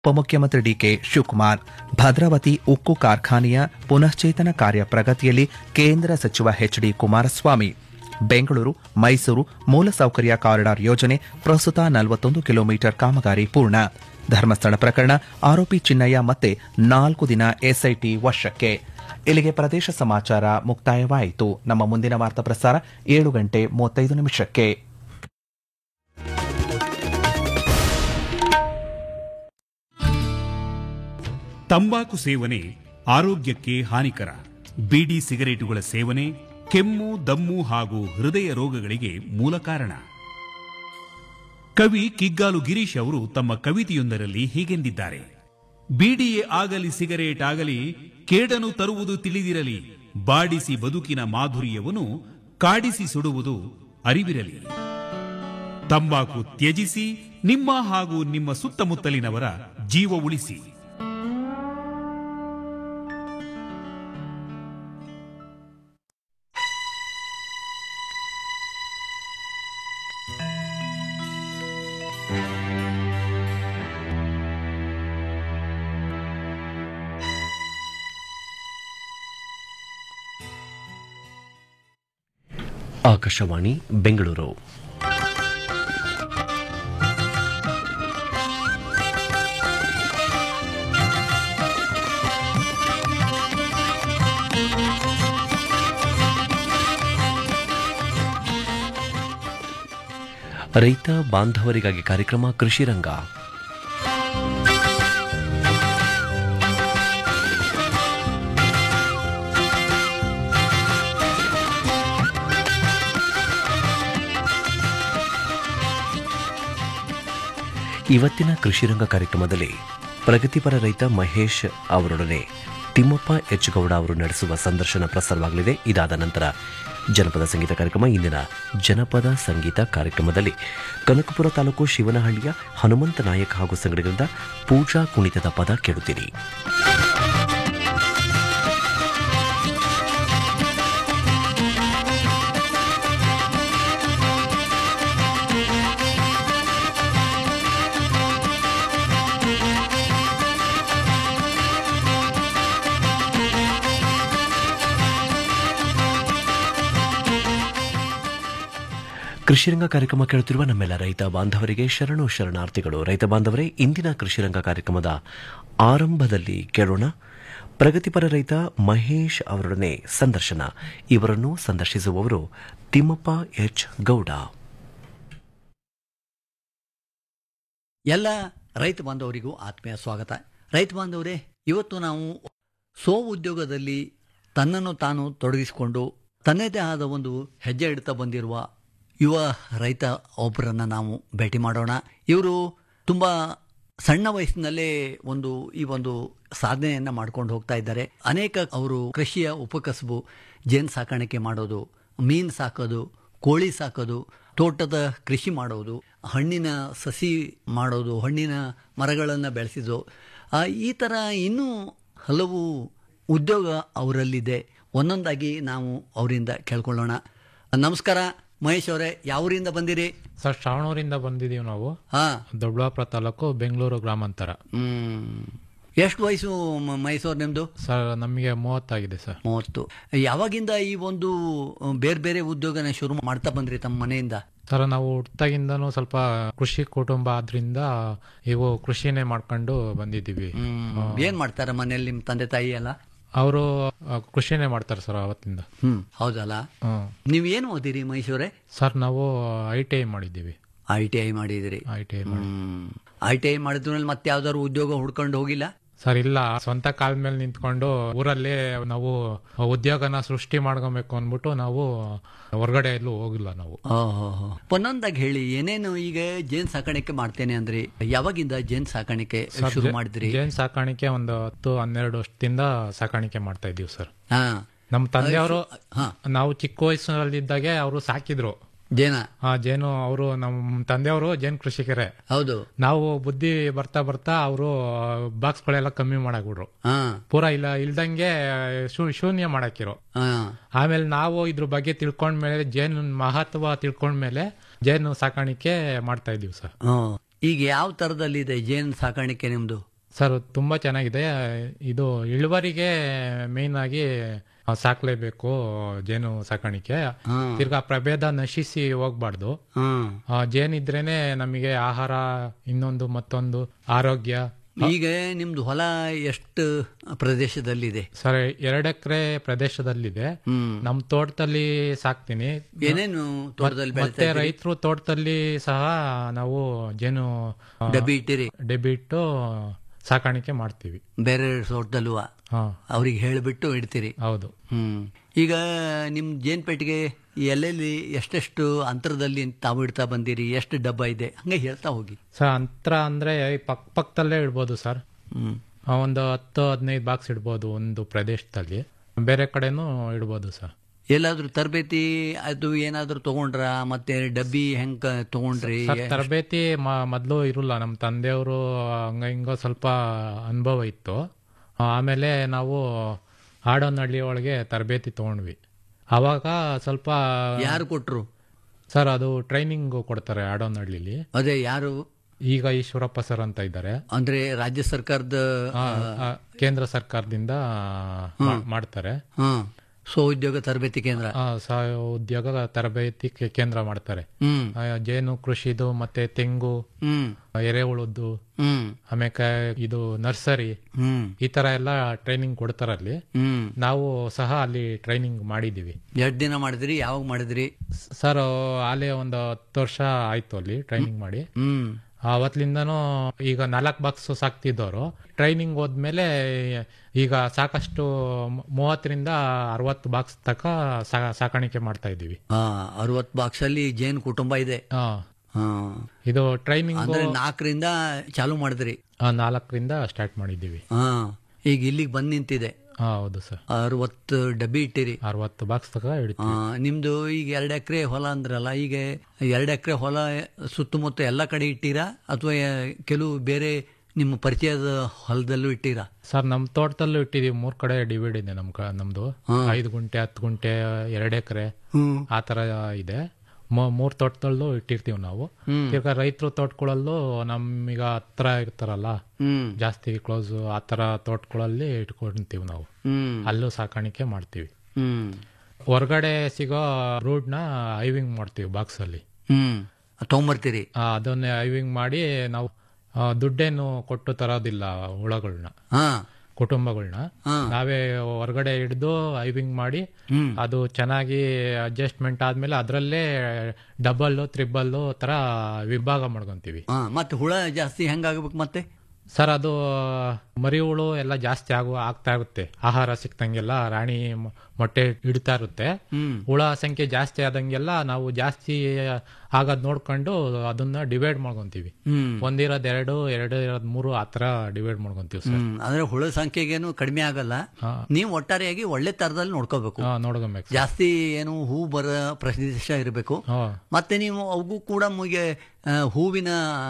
ಉಪಮುಖ್ಯಮಂತ್ರಿ ಡಿಕೆ ಶಿವಕುಮಾರ್ ಭದ್ರಾವತಿ ಉಕ್ಕು ಕಾರ್ಖಾನೆಯ ಪುನಶ್ಚೇತನ ಕಾರ್ಯ ಪ್ರಗತಿಯಲ್ಲಿ ಕೇಂದ್ರ ಸಚಿವ ಎಚ್ಡಿ ಕುಮಾರಸ್ವಾಮಿ ಬೆಂಗಳೂರು ಮೈಸೂರು ಮೂಲಸೌಕರ್ಯ ಕಾರಿಡಾರ್ ಯೋಜನೆ ಪ್ರಸ್ತುತ ನಲವತ್ತೊಂದು ಕಿಲೋಮೀಟರ್ ಕಾಮಗಾರಿ ಪೂರ್ಣ ಧರ್ಮಸ್ಥಳ ಪ್ರಕರಣ ಆರೋಪಿ ಚಿನ್ನಯ್ಯ ಮತ್ತೆ ನಾಲ್ಕು ದಿನ ಎಸ್ಐಟಿ ವಶಕ್ಕೆ ಇಲ್ಲಿಗೆ ಪ್ರದೇಶ ಸಮಾಚಾರ ಮುಕ್ತಾಯವಾಯಿತು ನಮ್ಮ ಮುಂದಿನ ವಾರ್ತಾ ಪ್ರಸಾರ ಏಳು ಗಂಟೆ ಮೂವತ್ತೈದು ನಿಮಿಷಕ್ಕೆ ತಂಬಾಕು ಸೇವನೆ ಆರೋಗ್ಯಕ್ಕೆ ಹಾನಿಕರ ಬೀಡಿ ಸಿಗರೇಟುಗಳ ಸೇವನೆ ಕೆಮ್ಮು ದಮ್ಮು ಹಾಗೂ ಹೃದಯ ರೋಗಗಳಿಗೆ ಮೂಲ ಕಾರಣ ಕವಿ ಕಿಗ್ಗಾಲು ಗಿರೀಶ್ ಅವರು ತಮ್ಮ ಕವಿತೆಯೊಂದರಲ್ಲಿ ಹೀಗೆಂದಿದ್ದಾರೆ ಬೀಡಿಯೇ ಆಗಲಿ ಸಿಗರೇಟ್ ಆಗಲಿ ಕೇಡನು ತರುವುದು ತಿಳಿದಿರಲಿ ಬಾಡಿಸಿ ಬದುಕಿನ ಮಾಧುರ್ಯವನ್ನು ಕಾಡಿಸಿ ಸುಡುವುದು ಅರಿವಿರಲಿ ತಂಬಾಕು ತ್ಯಜಿಸಿ ನಿಮ್ಮ ಹಾಗೂ ನಿಮ್ಮ ಸುತ್ತಮುತ್ತಲಿನವರ ಜೀವ ಉಳಿಸಿ ಆಕಾಶವಾಣಿ ಬೆಂಗಳೂರು ರೈತ ಬಾಂಧವರಿಗಾಗಿ ಕಾರ್ಯಕ್ರಮ ಕೃಷಿ ರಂಗ ಇವತ್ತಿನ ಕೃಷಿರಂಗ ಕಾರ್ಯಕ್ರಮದಲ್ಲಿ ಪ್ರಗತಿಪರ ರೈತ ಮಹೇಶ್ ಅವರೊಡನೆ ತಿಮ್ಮಪ್ಪ ಎಚ್ ಗೌಡ ಅವರು ನಡೆಸುವ ಸಂದರ್ಶನ ಪ್ರಸಾರವಾಗಲಿದೆ ಇದಾದ ನಂತರ ಜನಪದ ಸಂಗೀತ ಕಾರ್ಯಕ್ರಮ ಇಂದಿನ ಜನಪದ ಸಂಗೀತ ಕಾರ್ಯಕ್ರಮದಲ್ಲಿ ಕನಕಪುರ ತಾಲೂಕು ಶಿವನಹಳ್ಳಿಯ ಹನುಮಂತ ನಾಯಕ್ ಹಾಗೂ ಸಂಗಡಿಗರಿಂದ ಪೂಜಾ ಕುಣಿತದ ಪದ ಕೇಳುತ್ತೀರಿ ಕೃಷಿರಂಗ ಕಾರ್ಯಕ್ರಮ ಕೇಳುತ್ತಿರುವ ನಮ್ಮೆಲ್ಲ ರೈತ ಬಾಂಧವರಿಗೆ ಶರಣು ಶರಣಾರ್ಥಿಗಳು ರೈತ ಬಾಂಧವರೇ ಇಂದಿನ ಕೃಷಿರಂಗ ಕಾರ್ಯಕ್ರಮದ ಆರಂಭದಲ್ಲಿ ಕೇಳೋಣ ಪ್ರಗತಿಪರ ರೈತ ಮಹೇಶ್ ಅವರೊಡನೆ ಸಂದರ್ಶನ ಇವರನ್ನು ಸಂದರ್ಶಿಸುವವರು ತಿಮ್ಮಪ್ಪ ಎಚ್ ಗೌಡ ಎಲ್ಲ ರೈತ ಬಾಂಧವರಿಗೂ ಆತ್ಮೀಯ ಸ್ವಾಗತ ರೈತ ಬಾಂಧವರೇ ಇವತ್ತು ನಾವು ಸ್ವ ಉದ್ಯೋಗದಲ್ಲಿ ತನ್ನನ್ನು ತಾನು ತೊಡಗಿಸಿಕೊಂಡು ತನ್ನದೇ ಆದ ಒಂದು ಹೆಜ್ಜೆ ಇಡ್ತಾ ಬಂದಿರುವ ಯುವ ರೈತ ಒಬ್ಬರನ್ನು ನಾವು ಭೇಟಿ ಮಾಡೋಣ ಇವರು ತುಂಬ ಸಣ್ಣ ವಯಸ್ಸಿನಲ್ಲೇ ಒಂದು ಈ ಒಂದು ಸಾಧನೆಯನ್ನು ಮಾಡ್ಕೊಂಡು ಹೋಗ್ತಾ ಇದ್ದಾರೆ ಅನೇಕ ಅವರು ಕೃಷಿಯ ಉಪಕಸಬು ಜೇನು ಸಾಕಾಣಿಕೆ ಮಾಡೋದು ಮೀನು ಸಾಕೋದು ಕೋಳಿ ಸಾಕೋದು ತೋಟದ ಕೃಷಿ ಮಾಡೋದು ಹಣ್ಣಿನ ಸಸಿ ಮಾಡೋದು ಹಣ್ಣಿನ ಮರಗಳನ್ನು ಬೆಳೆಸಿದ್ದು ಆ, ಈ ಥರ ಇನ್ನೂ ಹಲವು ಉದ್ಯೋಗ ಅವರಲ್ಲಿದೆ ಒಂದೊಂದಾಗಿ ನಾವು ಅವರಿಂದ ಕೇಳ್ಕೊಳ್ಳೋಣ ನಮಸ್ಕಾರ ಮಹೇಶ್ ಅವರೇ ಯಾವೂರಿಂದ ಬಂದಿರಿ ಸರ್ ಶ್ರಾವಣೂರಿಂದ ಬಂದಿದೀವಿ ನಾವು ಹಾಂ ದೊಡ್ಡಬಳ್ಳಾಪುರ ತಾಲೂಕು ಬೆಂಗಳೂರು ಗ್ರಾಮಾಂತರ ಎಷ್ಟು ವಯಸ್ಸು ಮ- ಮೈಸೂರು ನಿಮ್ಮದು ಸರ್ ನಮಗೆ ಮೂವತ್ತಾಗಿದೆ ಸರ್ ಮೂವತ್ತು ಯಾವಾಗಿಂದ ಈ ಒಂದು ಬೇರೆ ಬೇರೆ ಉದ್ಯೋಗನ ಶುರು ಮಾಡ್ತಾ ಬಂದ್ರಿ ತಮ್ಮ ಮನೆಯಿಂದ ಸರ್ ನಾವು ಹುಟ್ಟಾಗಿಂದನೂ ಸ್ವಲ್ಪ ಕೃಷಿ ಕುಟುಂಬ ಆದ್ರಿಂದ ಇವು ಕೃಷಿನೇ ಮಾಡ್ಕೊಂಡು ಬಂದಿದ್ದೀವಿ ಹ್ಮ್. ಏನ್ ಮಾಡ್ತಾರೆ ಮನೇಲಿ ನಿಮ್ಮ ತಂದೆ ತಾಯಿ ಎಲ್ಲ ಅವರು ಕೃಷಿನೇ ಮಾಡ್ತಾರೆ ಸರ್ ಅವತ್ತಿಂದ ಹ್ಮ್ ಹೌದಲ್ಲ ಹ್ಮ್ ನೀವ್ ಏನು ಓದಿರಿ ಮೈಸೂರೇ ಸರ್ ನಾವು ಐ ಟಿ ಐ ಮಾಡಿದ್ದೀವಿ ಐ ಟಿ ಐ ಮಾಡಿದಿರಿ ಐ ಟಿ ಐ ಮಾಡಿ ಹ್ಮ್ ಐ ಟಿ ಐ ಮಾಡಿದ್ಮೇಲೆ ಮತ್ತೆ ಯಾವ್ದಾದ್ರು ಉದ್ಯೋಗ ಹುಡ್ಕೊಂಡು ಹೋಗಿಲ್ಲ ಸರ್ ಇಲ್ಲ ಸ್ವಂತ ಕಾಲ ಮೇಲೆ ನಿಂತ್ಕೊಂಡು ಊರಲ್ಲೇ ನಾವು ಉದ್ಯೋಗನ ಸೃಷ್ಟಿ ಮಾಡ್ಕೊಬೇಕು ಅಂದ್ಬಿಟ್ಟು ನಾವು ಹೊರಗಡೆ ಎಲ್ಲೂ ಹೋಗಿಲ್ಲ ನಾವು ಒಂದೊಂದಾಗಿ ಹೇಳಿ ಏನೇನು ಈಗ ಜೇನ್ ಸಾಕಾಣಿಕೆ ಮಾಡ್ತೇನೆ ಅಂದ್ರಿ ಯಾವಾಗಿಂದ ಜೇನ್ ಸಾಕಾಣಿಕೆ ಶುರು ಮಾಡಿದ್ರಿ ಜೇನ್ ಸಾಕಾಣಿಕೆ ಒಂದು ಹತ್ತು ಹನ್ನೆರಡು ವರ್ಷದಿಂದ ಸಾಕಾಣಿಕೆ ಮಾಡ್ತಾ ಇದೀವಿ ಸರ್ ಹಾ ನಮ್ಮ ತಂದೆಯವರು ಹಾ ನಾವು ಚಿಕ್ಕ ವಯಸ್ಸಿನಲ್ಲಿದ್ದಾಗೆ ಅವರು ಸಾಕಿದ್ರು ಜೇನ ಆ ಜೇನು ಅವರು ನಮ್ಮ ತಂದೆಯವರು ಜೇನು ಕೃಷಿಕರೇ ಹೌದು ನಾವು ಬುದ್ಧಿ ಬರ್ತಾ ಬರ್ತಾ ಅವರು ಬಾಕ್ಸ್ಗಳೆಲ್ಲ ಕಮ್ಮಿ ಮಾಡಾಕ್ಬಿಟ್ರು ಹಾ ಪೂರಾ ಇಲ್ಲ ಇಲ್ದಂಗೆ ಶೂ- ಶೂನ್ಯ ಮಾಡಾಕಿರು ಹಾ ಆಮೇಲೆ ನಾವು ಇದ್ರ ಬಗ್ಗೆ ತಿಳ್ಕೊಂಡ್ಮೇಲೆ ಜೇನು ಮಹತ್ವ ತಿಳ್ಕೊಂಡ್ಮೇಲೆ ಜೇನು ಸಾಕಾಣಿಕೆ ಮಾಡ್ತಾ ಇದೀವಿ ಸರ್ ಹ್ಮ್. ಈಗ ಯಾವ ತರದಲ್ಲಿದೆ ಜೇನ್ ಸಾಕಾಣಿಕೆ ನಿಮ್ದು ಸರ್ ತುಂಬಾ ಚೆನ್ನಾಗಿದೆ ಇದು ಇಳುವರಿಗೆ ಮೇನ್ ಆಗಿ ಆ, ಸಾಕ್ಲೇಬೇಕು ಜೇನು ಸಾಕಾಣಿಕೆ ತಿರ್ಗಾ ಪ್ರಭೇದ ನಶಿಸಿ ಹೋಗ್ಬಾರ್ದು ಹ್ಮ್ ಆ, ಜೇನಿದ್ರೇನೆ ನಮಗೆ ಆಹಾರ ಇನ್ನೊಂದು ಮತ್ತೊಂದು ಆರೋಗ್ಯ ಈಗ ನಿಮ್ದು ಹೊಲ ಎಷ್ಟು ಪ್ರದೇಶದಲ್ಲಿದೆ ಸರ್ ಎರಡು ಎಕರೆ ಪ್ರದೇಶದಲ್ಲಿದೆ ಹ್ಮ್ ನಮ್ ತೋಟದಲ್ಲಿ ಸಾಕ್ತೀನಿ ಏನೇನು ತೋಟದಲ್ಲಿ ಮತ್ತೆ ಬೆಳಿತಾ ಇದ್ದೀರಿ? ರೈತರು ತೋಟದಲ್ಲಿ ಸಹ ನಾವು ಜೇನು ಆ, ಡಬ್ಬಿ ಇಟ್ಟಿರಿ ಡೆಬಿಟ್ಟು ಸಾಕಾಣಿಕೆ ಮಾಡ್ತೀವಿ ಬೇರೆ ತೋಟದಲ್ಲೂ ಹಾ ಅವ್ರಿಗೆ ಹೇಳಿಬಿಟ್ಟು ಇಡ್ತೀರಿ ಹೌದು ಹ್ಮ್ ಈಗ ನಿಮ್ ಜೇನ್ ಪೆಟ್ಟಿಗೆ ಎಲ್ಲೆಲ್ಲಿ ಎಷ್ಟೆಷ್ಟು ಅಂತರದಲ್ಲಿ ತಾವು ಇಡ್ತಾ ಬಂದಿರಿ ಎಷ್ಟು ಡಬ್ಬ ಇದೆ ಹಂಗೆ ಹೇಳ್ತಾ ಹೋಗಿ ಸರ್ ಅಂತರ ಅಂದ್ರೆ ಈ ಪಕ್ಕ ಪಕ್ಕದಲ್ಲೇ ಇಡ್ಬೋದು ಸರ್ ಹ್ಮ್ ಆ, ಒಂದು ಹತ್ತು ಹದಿನೈದು ಬಾಕ್ಸ್ ಇಡ್ಬೋದು ಒಂದು ಪ್ರದೇಶದಲ್ಲಿ ಬೇರೆ ಕಡೆನೂ ಇಡ್ಬೋದು ಸರ್ ಎಲ್ಲಾದ್ರೂ ತರಬೇತಿ ಅದು ಏನಾದ್ರೂ ತಗೊಂಡ್ರ ಮತ್ತೆ ಡಬ್ಬಿ ಹೆಂಗ್ ತಗೊಂಡ್ರಿ ಸರ್ ತರಬೇತಿ ಮ- ಮೊದ್ಲು ಇರಲ್ಲ ನಮ್ಮ ತಂದೆಯವರು ಹಂಗ ಹಿಂಗ ಸ್ವಲ್ಪ ಅನುಭವ ಇತ್ತು ಆಮೇಲೆ ನಾವು ಆಡೋನಹಳ್ಳಿ ಒಳಗೆ ತರಬೇತಿ ತಗೊಂಡ್ವಿ ಅವಾಗ ಸ್ವಲ್ಪ ಯಾರು ಕೊಟ್ರು ಸರ್ ಅದು ಟ್ರೈನಿಂಗ್ ಕೊಡ್ತಾರೆ ಆಡೋನಹಳ್ಳಿಲಿ ಅದೇ ಯಾರು ಈಗ ಈಶ್ವರಪ್ಪ ಸರ್ ಅಂತ ಇದ್ದಾರೆ ಅಂದ್ರೆ ರಾಜ್ಯ ಸರ್ಕಾರದ ಆ, ಆ, ಕೇಂದ್ರ ಸರ್ಕಾರದಿಂದ ಮಾ- ಮಾಡ್ತಾರೆ ಹ್ಮ್ ಸ್ವಉದ್ಯೋಗ ತರಬೇತಿ ಕೇಂದ್ರ ಆ, ಸಹ ಉದ್ಯೋಗ ತರಬೇತಿ ಕೇ- ಕೇಂದ್ರ ಮಾಡ್ತಾರೆ ಹ್ಮ್ ಆ, ಜೇನು ಕೃಷಿದು ಮತ್ತೆ ತೆಂಗು ಹ್ಮ್ ಎರೆಹುಳದ್ದು ಹ್ಮ್ ಆಮೇಲೆ ಇದು ನರ್ಸರಿ ಹ್ಮ್ ಈ ತರ ಎಲ್ಲ ಟ್ರೈನಿಂಗ್ ಕೊಡ್ತಾರಲ್ಲಿ ಹ್ಮ್ ನಾವು ಸಹ ಅಲ್ಲಿ ಟ್ರೈನಿಂಗ್ ಮಾಡಿದೀವಿ ಎರಡ್ ದಿನ ಮಾಡಿದ್ರಿ ಯಾವಾಗ ಮಾಡಿದ್ರಿ ಸ- ಸರ್ ಅಲ್ಲೇ ಒಂದು ಹತ್ತು ವರ್ಷ ಆಯ್ತು ಅಲ್ಲಿ ಟ್ರೈನಿಂಗ್ ಮಾಡಿ ಹ್ಮ್ ಅವತ್ತಿಂದನೂ ಈಗ ನಾಲ್ಕು ಬಾಕ್ಸ್ ಸಾಕ್ತಿದ್ದವರು ಟ್ರೈನಿಂಗ್ ಹೋದ್ಮೇಲೆ ಈಗ ಸಾಕಷ್ಟು ಮೂ- ಮೂವತ್ತರಿಂದ ಅರವತ್ತು ಬಾಕ್ಸ್ ತನಕ ಸಾ- ಸಾಕಾಣಿಕೆ ಮಾಡ್ತಾ ಇದ್ದೀವಿ ಹಾ ಅರವತ್ ಬಾಕ್ಸ್ ಅಲ್ಲಿ ಜೇನ್ ಕುಟುಂಬ ಇದೆ ಹಾ ಹಾ ಇದು ಟ್ರೈನಿಂಗ್ ಅಂದ್ರೆ ನಾಲ್ಕರಿಂದ ಚಾಲು ಮಾಡಿದ್ರಿ ನಾಲ್ಕರಿಂದ ಸ್ಟಾರ್ಟ್ ಮಾಡಿದ್ದೀವಿ ಹಾ ಈಗ ಇಲ್ಲಿಗೆ ಬಂದ್ ನಿಂತಿದೆ ಹಾ ಹೌದು ಸರ್ ಅರವತ್ತು ಡಬ್ಬಿ ಇಟ್ಟಿರಿ ಅರವತ್ತು ಬಾಕ್ಸ್ ತನಕ ಆ, ಹಿಡಿತೀವಿ ನಿಮ್ದು ಈಗ ಎರಡು ಎಕರೆ ಹೊಲ ಅಂದ್ರಲ್ಲ ಈಗ ಎರಡು ಎಕರೆ ಹೊಲ ಸುತ್ತಮುತ್ತ ಎಲ್ಲ ಕಡೆ ಇಟ್ಟಿರಾ ಅಥವಾ ಕೆಲವು ಬೇರೆ ನಿಮ್ಮ ಪರಿಚಯದ ಹೊಲದಲ್ಲೂ ಇಟ್ಟಿರಾ ಸರ್ ನಮ್ಮ ತೋಟದಲ್ಲೂ ಇಟ್ಟಿದೀವಿ ಮೂರ್ ಕಡೆ ಡಿವೈಡ್ ಇದೆ ನಮ್ ಕ- ನಮ್ದು ಐದು ಗುಂಟೆ ಹತ್ತು ಗುಂಟೆ ಎರಡು ಎಕರೆ ಆ ತರ ಇದೆ ಮೂ- ಮೂರ್ ತೋಟದಲ್ಲೂ ಇಟ್ಟಿರ್ತೀವಿ ನಾವು ಈಗ ರೈತರು ತೋಟಗಳಲ್ಲೂ ನಮೀಗ ಹತ್ರ ಇರ್ತಾರಲ್ಲ ಹ್ಮ್ ಜಾಸ್ತಿ ಕ್ಲೋಸ್ ಆ ತರ ತೋಟಗಳಲ್ಲಿ ಇಟ್ಕೊಂತೀವಿ ನಾವು ಹ್ಮ್ ಅಲ್ಲೂ ಸಾಕಾಣಿಕೆ ಮಾಡ್ತೀವಿ ಹ್ಮ್ ಹೊರಗಡೆ ಸಿಗೋ ರೂಡ್ನ ಐವಿಂಗ್ ಮಾಡ್ತೀವಿ ಬಾಕ್ಸ್ ಅಲ್ಲಿ ಹ್ಮ್ ತಗೊಂಬರ್ತೀರಿ ಆ, ಅದನ್ನೇ ಐವಿಂಗ್ ಮಾಡಿ ನಾವು ಆ, ದುಡ್ಡೇನು ಕೊಟ್ಟು ತರೋದಿಲ್ಲ ಹುಳಗಳನ್ನ ಹಾ ಕುಟುಂಬಗಳನ್ನ ಹಾ. ನಾವೇ ಹೊರಗಡೆ ಹಿಡಿದು ಐವಿಂಗ್ ಮಾಡಿ ಹ್ಮ್ ಅದು ಚೆನ್ನಾಗಿ ಅಡ್ಜಸ್ಟ್ಮೆಂಟ್ ಆದ್ಮೇಲೆ ಅದರಲ್ಲೇ ಡಬಲ್ ತ್ರಿಬಲ್ ತರ ವಿಭಾಗ ಮಾಡ್ಕೊಂತೀವಿ ಹಾ ಮತ್ತೆ ಹುಳ ಜಾಸ್ತಿ ಹೆಂಗಾಗ್ಬೇಕು ಮತ್ತೆ ಸರ್ ಅದು ಮರಿ ಹುಳು ಎಲ್ಲ ಜಾಸ್ತಿ ಆಗು ಆಗ್ತಾ ಇರುತ್ತೆ ಆಹಾರ ಸಿಕ್ತಂಗೆಲ್ಲ ರಾಣಿ ಮ- ಮೊಟ್ಟೆ ಇಡ್ತಾ ಇರುತ್ತೆ ಹ್ಮ್ ಹುಳ ಸಂಖ್ಯೆ ಜಾಸ್ತಿ ಆದಂಗೆಲ್ಲ ನಾವು ಜಾಸ್ತಿ ಆಗೋದ್ ನೋಡ್ಕೊಂಡು ಅದನ್ನ ಡಿವೈಡ್ ಮಾಡ್ಕೊಂತೀವಿ ಹ್ಮ್ ಒಂದಿರೋದ್ ಎರಡು ಎರಡು ಇರೋದ್ ಮೂರು ಆ ತರ ಡಿವೈಡ್ ಮಾಡ್ಕೊಂತೀವಿ ಸರ್ ಹ್ಮ್ ಅಂದ್ರೆ ಹುಳ ಸಂಖ್ಯೆಗೇನು ಕಡಿಮೆ ಆಗಲ್ಲ ಹಾ. ನೀವು ಒಟ್ಟಾರೆಯಾಗಿ ಒಳ್ಳೆ ತರದಲ್ಲಿ ನೋಡ್ಕೋಬೇಕು ಹಾ ನೋಡ್ಕೊಬೇಕು ಸರ್. ಜಾಸ್ತಿ ಏನು ಹೂ ಬರ ಪ್ರದೇಶ ಇರಬೇಕು ಹಾ ಮತ್ತೆ ನೀವು ಅವಗೂ ಕೂಡ ಮುಗೆ ಆ, ಹೂವಿನ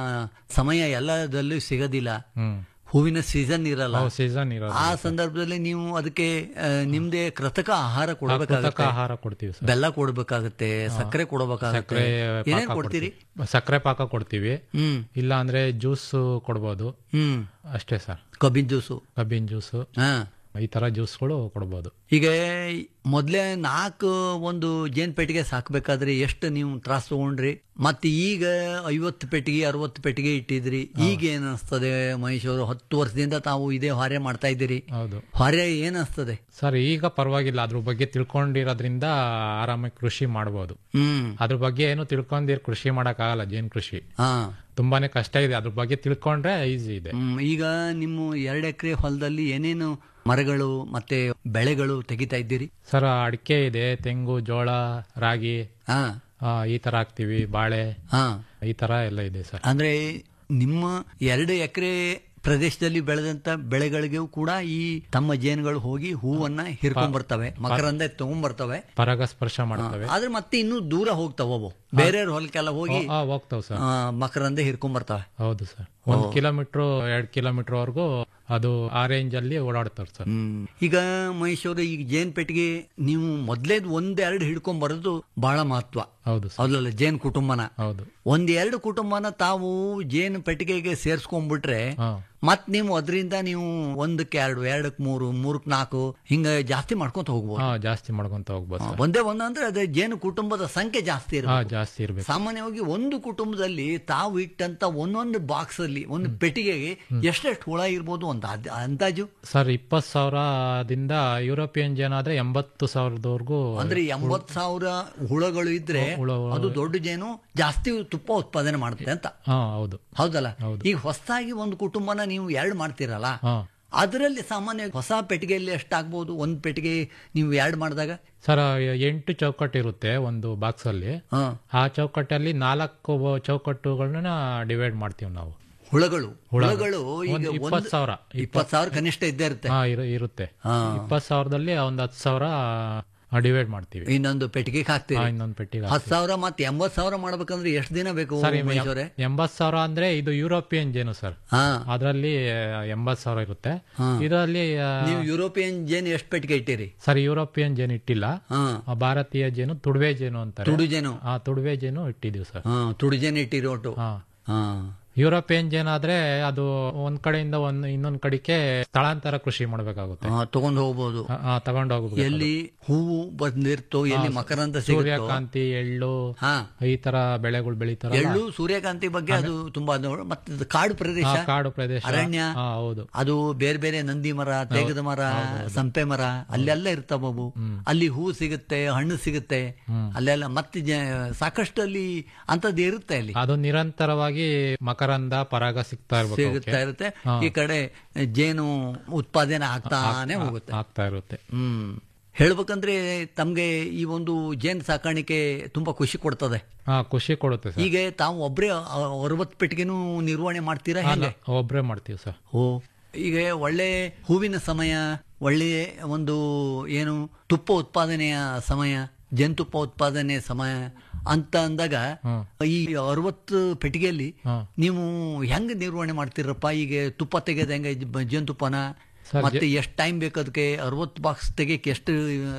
ಸಮಯ ಎಲ್ಲದಲ್ಲೂ ಸಿಗೋದಿಲ್ಲ ಹ್ಮ್ ಹೂವಿನ ಸೀಸನ್ ಇರಲ್ಲ ಸೀಸನ್ ಇರೋದು ಆ ಸಂದರ್ಭದಲ್ಲಿ ನೀವು ಅದಕ್ಕೆ ಆ, ನಿಮ್ದೇ ಕೃತಕ ಆಹಾರ ಕೃತಕ ಕೊಡಬೇಕಾಗುತ್ತೆ ಆಹಾರ ಕೊಡ್ತೀವಿ ಸರ್ ಬೆಲ್ಲ ಕೊಡಬೇಕಾಗುತ್ತೆ ಸಕ್ಕರೆ ಕೊಡಬೇಕಾಗುತ್ತೆ ಸಕ್ಕರೆ ಏನೇನ್ ಪಾಕ ಕೊಡ್ತೀರಿ ಕೊಡ್ತೀವಿ. ಸಕ್ಕರೆ ಪಾಕ ಕೊಡ್ತೀವಿ ಹ್ಮ್ ಇಲ್ಲ ಅಂದ್ರೆ ಜ್ಯೂಸ್ ಕೊಡ್ಬೋದು ಹ್ಮ್ ಅಷ್ಟೇ ಸರ್ ಕಬ್ಬಿನ ಜ್ಯೂಸು ಕಬ್ಬಿನ ಜ್ಯೂಸ್ ಹಾ ಈ ತರ ಜ್ಯೂಸ್ಗಳು ಕೊಡ್ಬೋದು ಈಗ ಮೊದಲೇ ನಾಲ್ಕು ಒಂದು ಜೇನ್ ಪೆಟ್ಟಿಗೆ ಸಾಕ್ಬೇಕಾದ್ರೆ ಎಷ್ಟು ನೀವು ತ್ರಾಸ ತಗೊಂಡ್ರಿ ಮತ್ತೆ ಈಗ ಐವತ್ತು ಪೆಟ್ಟಿಗೆ ಅರವತ್ತು ಪೆಟ್ಟಿಗೆ ಇಟ್ಟಿದ್ರಿ ಈಗ ಏನ್ ಅನಿಸ್ತದೆ ಮಹೇಶ್ ಅವರು ಹತ್ತು ವರ್ಷದಿಂದ ತಾವು ಇದೇ ಹೊರೆ ಮಾಡ್ತಾ ಇದ್ದೀರಿ ಹೌದು ಹೊರೆ ಏನ್ ಅನಿಸ್ತದೆ ಸರ್ ಈಗ ಪರವಾಗಿಲ್ಲ ಅದ್ರ ಬಗ್ಗೆ ತಿಳ್ಕೊಂಡಿರೋದ್ರಿಂದ ಆರಾಮಾಗಿ ಕೃಷಿ ಮಾಡ್ಬೋದು ಹ್ಮ್ ಅದ್ರ ಬಗ್ಗೆ ಏನು ತಿಳ್ಕೊಂಡಿರ್ ಕೃಷಿ ಮಾಡಕ್ಕಾಗಲ್ಲ ಜೇನ್ ಕೃಷಿ ಹಾ ತುಂಬಾನೇ ಕಷ್ಟ ಇದೆ ಅದ್ರ ಬಗ್ಗೆ ತಿಳ್ಕೊಂಡ್ರೆ ಈಸಿ ಇದೆ ಹ್ಮ್, ಈಗ ನಿಮ್ಮ ಎರಡು ಎಕರೆ ಹೊಲದಲ್ಲಿ ಏನೇನು ಮರಗಳು ಮತ್ತೆ ಬೆಳೆಗಳು ತೆಗಿತಾ ಇದ್ದೀರಿ ಸರ್ ಅಡಿಕೆ ಇದೆ ತೆಂಗು ಜೋಳ ರಾಗಿ ಹಾ ಆ, ಈ ತರ ಹಾಕ್ತಿವಿ ಬಾಳೆ ಹಾ ಈ ತರ ಎಲ್ಲ ಇದೆ ಸರ್ ಅಂದ್ರೆ ನಿಮ್ಮ ಎರಡು ಎಕರೆ ಪ್ರದೇಶದಲ್ಲಿ ಬೆಳೆದಂತ ಬೆಳೆಗಳಿಗೂ ಕೂಡ ಈ ತಮ್ಮ ಜೇನುಗಳು ಹೋಗಿ ಹೂವನ್ನ ಹಿರ್ಕೊಂಡ್ ಬರ್ತವೆ ಮಕರಂದ ತಗೊಂಡ್ ಬರ್ತವೆ ಪರಾಗಸ್ಪರ್ಶ ಮಾಡ್ತವೆ ಆದ್ರೆ ಮತ್ತೆ ಇನ್ನೂ ದೂರ ಹೋಗ್ತಾವ ಅವು ಬೇರೆಯವ್ರ ಹೊಲಕ್ಕೆಲ್ಲ ಹೋಗಿ ಆ, ಹೋಗ್ತಾವ್ ಸರ್ ಆ, ಮಕರಂದ ಹಿರ್ಕೊಂಡ್ ಬರ್ತವೆ ಹೌದು ಸರ್ ಒಂದ್ ಕಿಲೋಮೀಟರ್ ಎರಡ್ ಕಿಲೋಮೀಟರ್ ವರೆಗೂ ಅದು ಆ ರೇಂಜ್ ಅಲ್ಲಿ ಓಡಾಡ್ತಾರೆ ಸರ್ ಹ್ಮ್ ಈಗ ಮಹೇಶ್ವರ ಈಗ ಜೇನ್ ಪೆಟ್ಟಿಗೆ ನೀವು ಮೊದ್ಲೇದ್ ಒಂದೆರಡು ಹಿಡ್ಕೊಂಡ್ ಬರೋದು ಬಹಳ ಮಹತ್ವ ಹೌದು ಸರ್ ಹೌದಲ್ಲ ಜೇನ್ ಕುಟುಂಬನ ಹೌದು ಒಂದ್ ಎರಡು ಕುಟುಂಬನ ತಾವು ಜೇನು ಪೆಟ್ಟಿಗೆಗೆ ಸೇರ್ಸ್ಕೊಂಡ್ಬಿಟ್ರೆ ಹಾ. ಮತ್ ನೀವು ಅದರಿಂದ ನೀವು ಒಂದಕ್ಕೆ ಎರಡು ಎರಡಕ್ಕೆ ಮೂರು ಮೂರಕ್ಕೆ ನಾಲ್ಕು ಹಿಂಗ ಜಾಸ್ತಿ ಮಾಡ್ಕೊಂತ ಹೋಗ್ಬೋದು ಹಾ ಜಾಸ್ತಿ ಮಾಡ್ಕೊಂತ ಹೋಗ್ಬೋದು ಸರ್ ಒಂದೇ ಒಂದು ಅಂದ್ರೆ ಅದೇ ಜೇನು ಕುಟುಂಬದ ಸಂಖ್ಯೆ ಜಾಸ್ತಿ ಹಾ ಇರುತ್ತೆ ಜಾಸ್ತಿ ಇರ್ಬೇಕು ಸಾಮಾನ್ಯವಾಗಿ ಒಂದು ಕುಟುಂಬದಲ್ಲಿ ತಾವು ಇಟ್ಟಂತ ಒಂದೊಂದು ಬಾಕ್ಸ್ ಅಲ್ಲಿ ಒಂದು ಪೆಟ್ಟಿಗೆಗೆ ಎಷ್ಟೆಷ್ಟು ಹುಳ ಇರ್ಬೋದು ಒಂದು ಅದ್- ಅಂದಾಜು ಸರ್ ಇಪ್ಪತ್ತು ಸಾವಿರದಿಂದ ಯುರೋಪಿಯನ್ ಜೇನ್ ಆದ್ರೆ ಎಂಬತ್ತು ಸಾವಿರದವರೆಗೂ ಅಂದ್ರೆ ಎಂಬತ್ ಸಾವಿರ ಹುಳಗಳು ಇದ್ರೆ ಹುಳ- ಅದು ದೊಡ್ಡ ಜೇನು ಜಾಸ್ತಿ ತುಪ್ಪ ಉತ್ಪಾದನೆ ಮಾಡುತ್ತೆ ಅಂತ ಹಾ ಹೌದು ಹೌದಲ್ಲ ಈಗ ಹೊಸದಾಗಿ ಒಂದು ಕುಟುಂಬನ ನೀವು ಎರಡು ಮಾಡ್ತೀರಲ್ಲ ಹಾ ಅದರಲ್ಲಿ ಸಾಮಾನ್ಯ ಹೊಸ ಪೆಟ್ಟಿಗೆಯಲ್ಲಿ ಎಷ್ಟಾಗ್ಬೋದು ಒಂದು ಪೆಟ್ಟಿಗೆ ನೀವು ಎರಡು ಮಾಡಿದಾಗ ಸರ್ ಎಂಟು ಚೌಕಟ್ಟು ಇರುತ್ತೆ ಒಂದು ಬಾಕ್ಸ್ ಅಲ್ಲಿ ಹಾ ಆ ಚೌಕಟ್ಟಲ್ಲಿ ನಾಲ್ಕು ಚೌಕಟ್ಟುಗಳನ್ನ ಡಿವೈಡ್ ಮಾಡ್ತೀವಿ ನಾವು ಹುಳಗಳು ಹುಳಗಳು ಈಗ ಒಂದು ಇಪ್ಪತ್ತು ಸಾವಿರ ಇಪ್ಪತ್ತು ಸಾವಿರ ಕನಿಷ್ಠ ಇದ್ದೇ ಇರುತ್ತೆ ಹಾ ಇರು- ಇರುತ್ತೆ ಹಾ. ಇಪ್ಪತ್ತು ಸಾವಿರದಲ್ಲಿ ಒಂದು ಹತ್ತು ಸಾವಿರ ಡಿವೈಡ್ ಮಾಡ್ತೀವಿ ಇನ್ನೊಂದು ಪೆಟ್ಟಿಗೆಗೆ ಹಾ, ಹಾಕ್ತೀರಿ ಇನ್ನೊಂದು ಪೆಟ್ಟಿಗೆ ಹತ್ತು ಸಾವಿರ ಮತ್ತೆ ಎಂಬತ್ ಸಾವಿರ ಮಾಡ್ಬೇಕಂದ್ರೆ ಎಷ್ಟು ದಿನ ಬೇಕು ಸರ್ ಮಹೇಶ್ವರೇ ಎಂಬತ್ ಸಾವಿರ ಅಂದ್ರೆ ಇದು ಯುರೋಪಿಯನ್ ಜೇನು ಸರ್ ಹಾ ಅದರಲ್ಲಿ ಎಂಬತ್ ಸಾವಿರ ಇರುತ್ತೆ ಇದರಲ್ಲಿ ಆ, ನೀವು ಯುರೋಪಿಯನ್ ಜೇನು ಎಷ್ಟು ಪೆಟ್ಟಿಗೆ ಇಟ್ಟಿರಿ ಸರ್ ಯುರೋಪಿಯನ್ ಜೇನು ಇಟ್ಟಿಲ್ಲ ಹಾ ಆ ಭಾರತೀಯ ಜೇನು ತುಡುವೆ ಜೇನು ಅಂತಾರೆ ತುಡು ಜೇನು ಆ ತುಡುವೆ ಜೇನು ಇಟ್ಟಿದೀವಿ ಸರ್ ಹಾ ತುಡು ಜೇನು ಇಟ್ಟಿರಿ ಒಟ್ಟು ಹಾ ಹಾ ಯುರೋಪಿಯನ್ ಜೇನ್ ಆದ್ರೆ ಅದು ಒಂದ್ ಕಡೆಯಿಂದ ಒಂದ್ ಇನ್ನೊಂದ್ ಕಡೆಗೆ ಸ್ಥಳಾಂತರ ಕೃಷಿ ಮಾಡ್ಬೇಕಾಗುತ್ತೆ ಹಾ, ತಗೊಂಡ್ ಹೋಗ್ಬೋದು ತಗೊಂಡು ಹೋಗ್ಬೇಕು ಎಲ್ಲಿ ಹೂವು ಬಂದಿರ್ತೋ ಎಲ್ಲಿ ಮಕರಂದ ಸಿಗುತ್ತೋ ಸೂರ್ಯಕಾಂತಿ ಎಳ್ಳು ಹಾ ಈ ತರ ಬೆಳೆಗಳು ಬೆಳಿತಾರ ಎಳ್ಳು ಸೂರ್ಯಕಾಂತಿ ಬಗ್ಗೆ ಅದು ತುಂಬಾ ನೋಡು. ಮತ್ತೆ ಇದು ಕಾಡು ಪ್ರದೇಶ ಕಾಡು ಪ್ರದೇಶ ಅರಣ್ಯ ಹಾ ಹೌದು ಅದು ಬೇರೆ ಬೇರೆ ನಂದಿ ಮರ ತೇಗದ ಮರ ಸಂಪೆ ಮರ ಅಲ್ಲೆಲ್ಲ ಇರ್ತಾವವು ಅಲ್ಲಿ ಹೂ ಸಿಗುತ್ತೆ ಹಣ್ಣು ಸಿಗುತ್ತೆ ಅಲ್ಲೆಲ್ಲ ಮತ್ತೆ ಜ- ಸಾಕಷ್ಟು ಅಲ್ಲಿ ಅಂತದ್ದು ಇರುತ್ತೆ ಅಲ್ಲಿ ಅದು ನಿರಂತರವಾಗಿ ಮಕರಂದ ಪರಾಗ ಸಿಗ್ತಾ ಇರ್ಬೇಕು ಸಿಗುತ್ತಾ ಇರುತ್ತೆ ಈ ಕಡೆ ಜೇನು ಉತ್ಪಾದನೆ ಆಗ್ತಾನೆ ಹೋಗುತ್ತೆ ಆಗ್ತಾ ಇರುತ್ತೆ ಹ್ಮ್ ಹೇಳ್ಬೇಕಂದ್ರೆ ತಮ್ಗೆ ಈ ಒಂದು ಜೇನು ಸಾಕಾಣಿಕೆ ತುಂಬಾ ಖುಷಿ ಕೊಡ್ತದೆ ಹಾ ಖುಷಿ ಕೊಡುತ್ತೆ ಸರ್ ಈಗ ತಾವು ಒಬ್ರೇ ಅರವತ್ತು ಪೆಟ್ಟಿಗೆನೂ ನಿರ್ವಹಣೆ ಮಾಡ್ತೀರಾ ಹೇಗೆ ಒಬ್ರೇ ಮಾಡ್ತೀವಿ ಸರ್ ಓ ಈಗ ಒಳ್ಳೆ ಹೂವಿನ ಸಮಯ ಒಳ್ಳೆ ಒಂದು ಏನು ತುಪ್ಪ ಉತ್ಪಾದನೆಯ ಸಮಯ ಜೇನುತುಪ್ಪ ಉತ್ಪಾದನೆ ಸಮಯ ಅಂತ ಅಂದಾಗ ಈ ಅರವತ್ತು ಪೆಟ್ಟಿಗೆಯಲ್ಲಿ ಹ್ಮ್. ನೀವು ಹೆಂಗ್ ನಿರ್ವಹಣೆ ಮಾಡ್ತೀರಪ್ಪ ಈಗ ತುಪ್ಪ ತೆಗೆದ ಹೆಂಗ ಜೇನುತುಪ್ಪನ ಮತ್ತೆ ಎಷ್ಟು ಟೈಮ್ ಬೇಕು ಅದಕ್ಕೆ ಅರವತ್ತು ಬಾಕ್ಸ್ ತೆಗಿಯಕ್ಕೆ ಎಷ್ಟು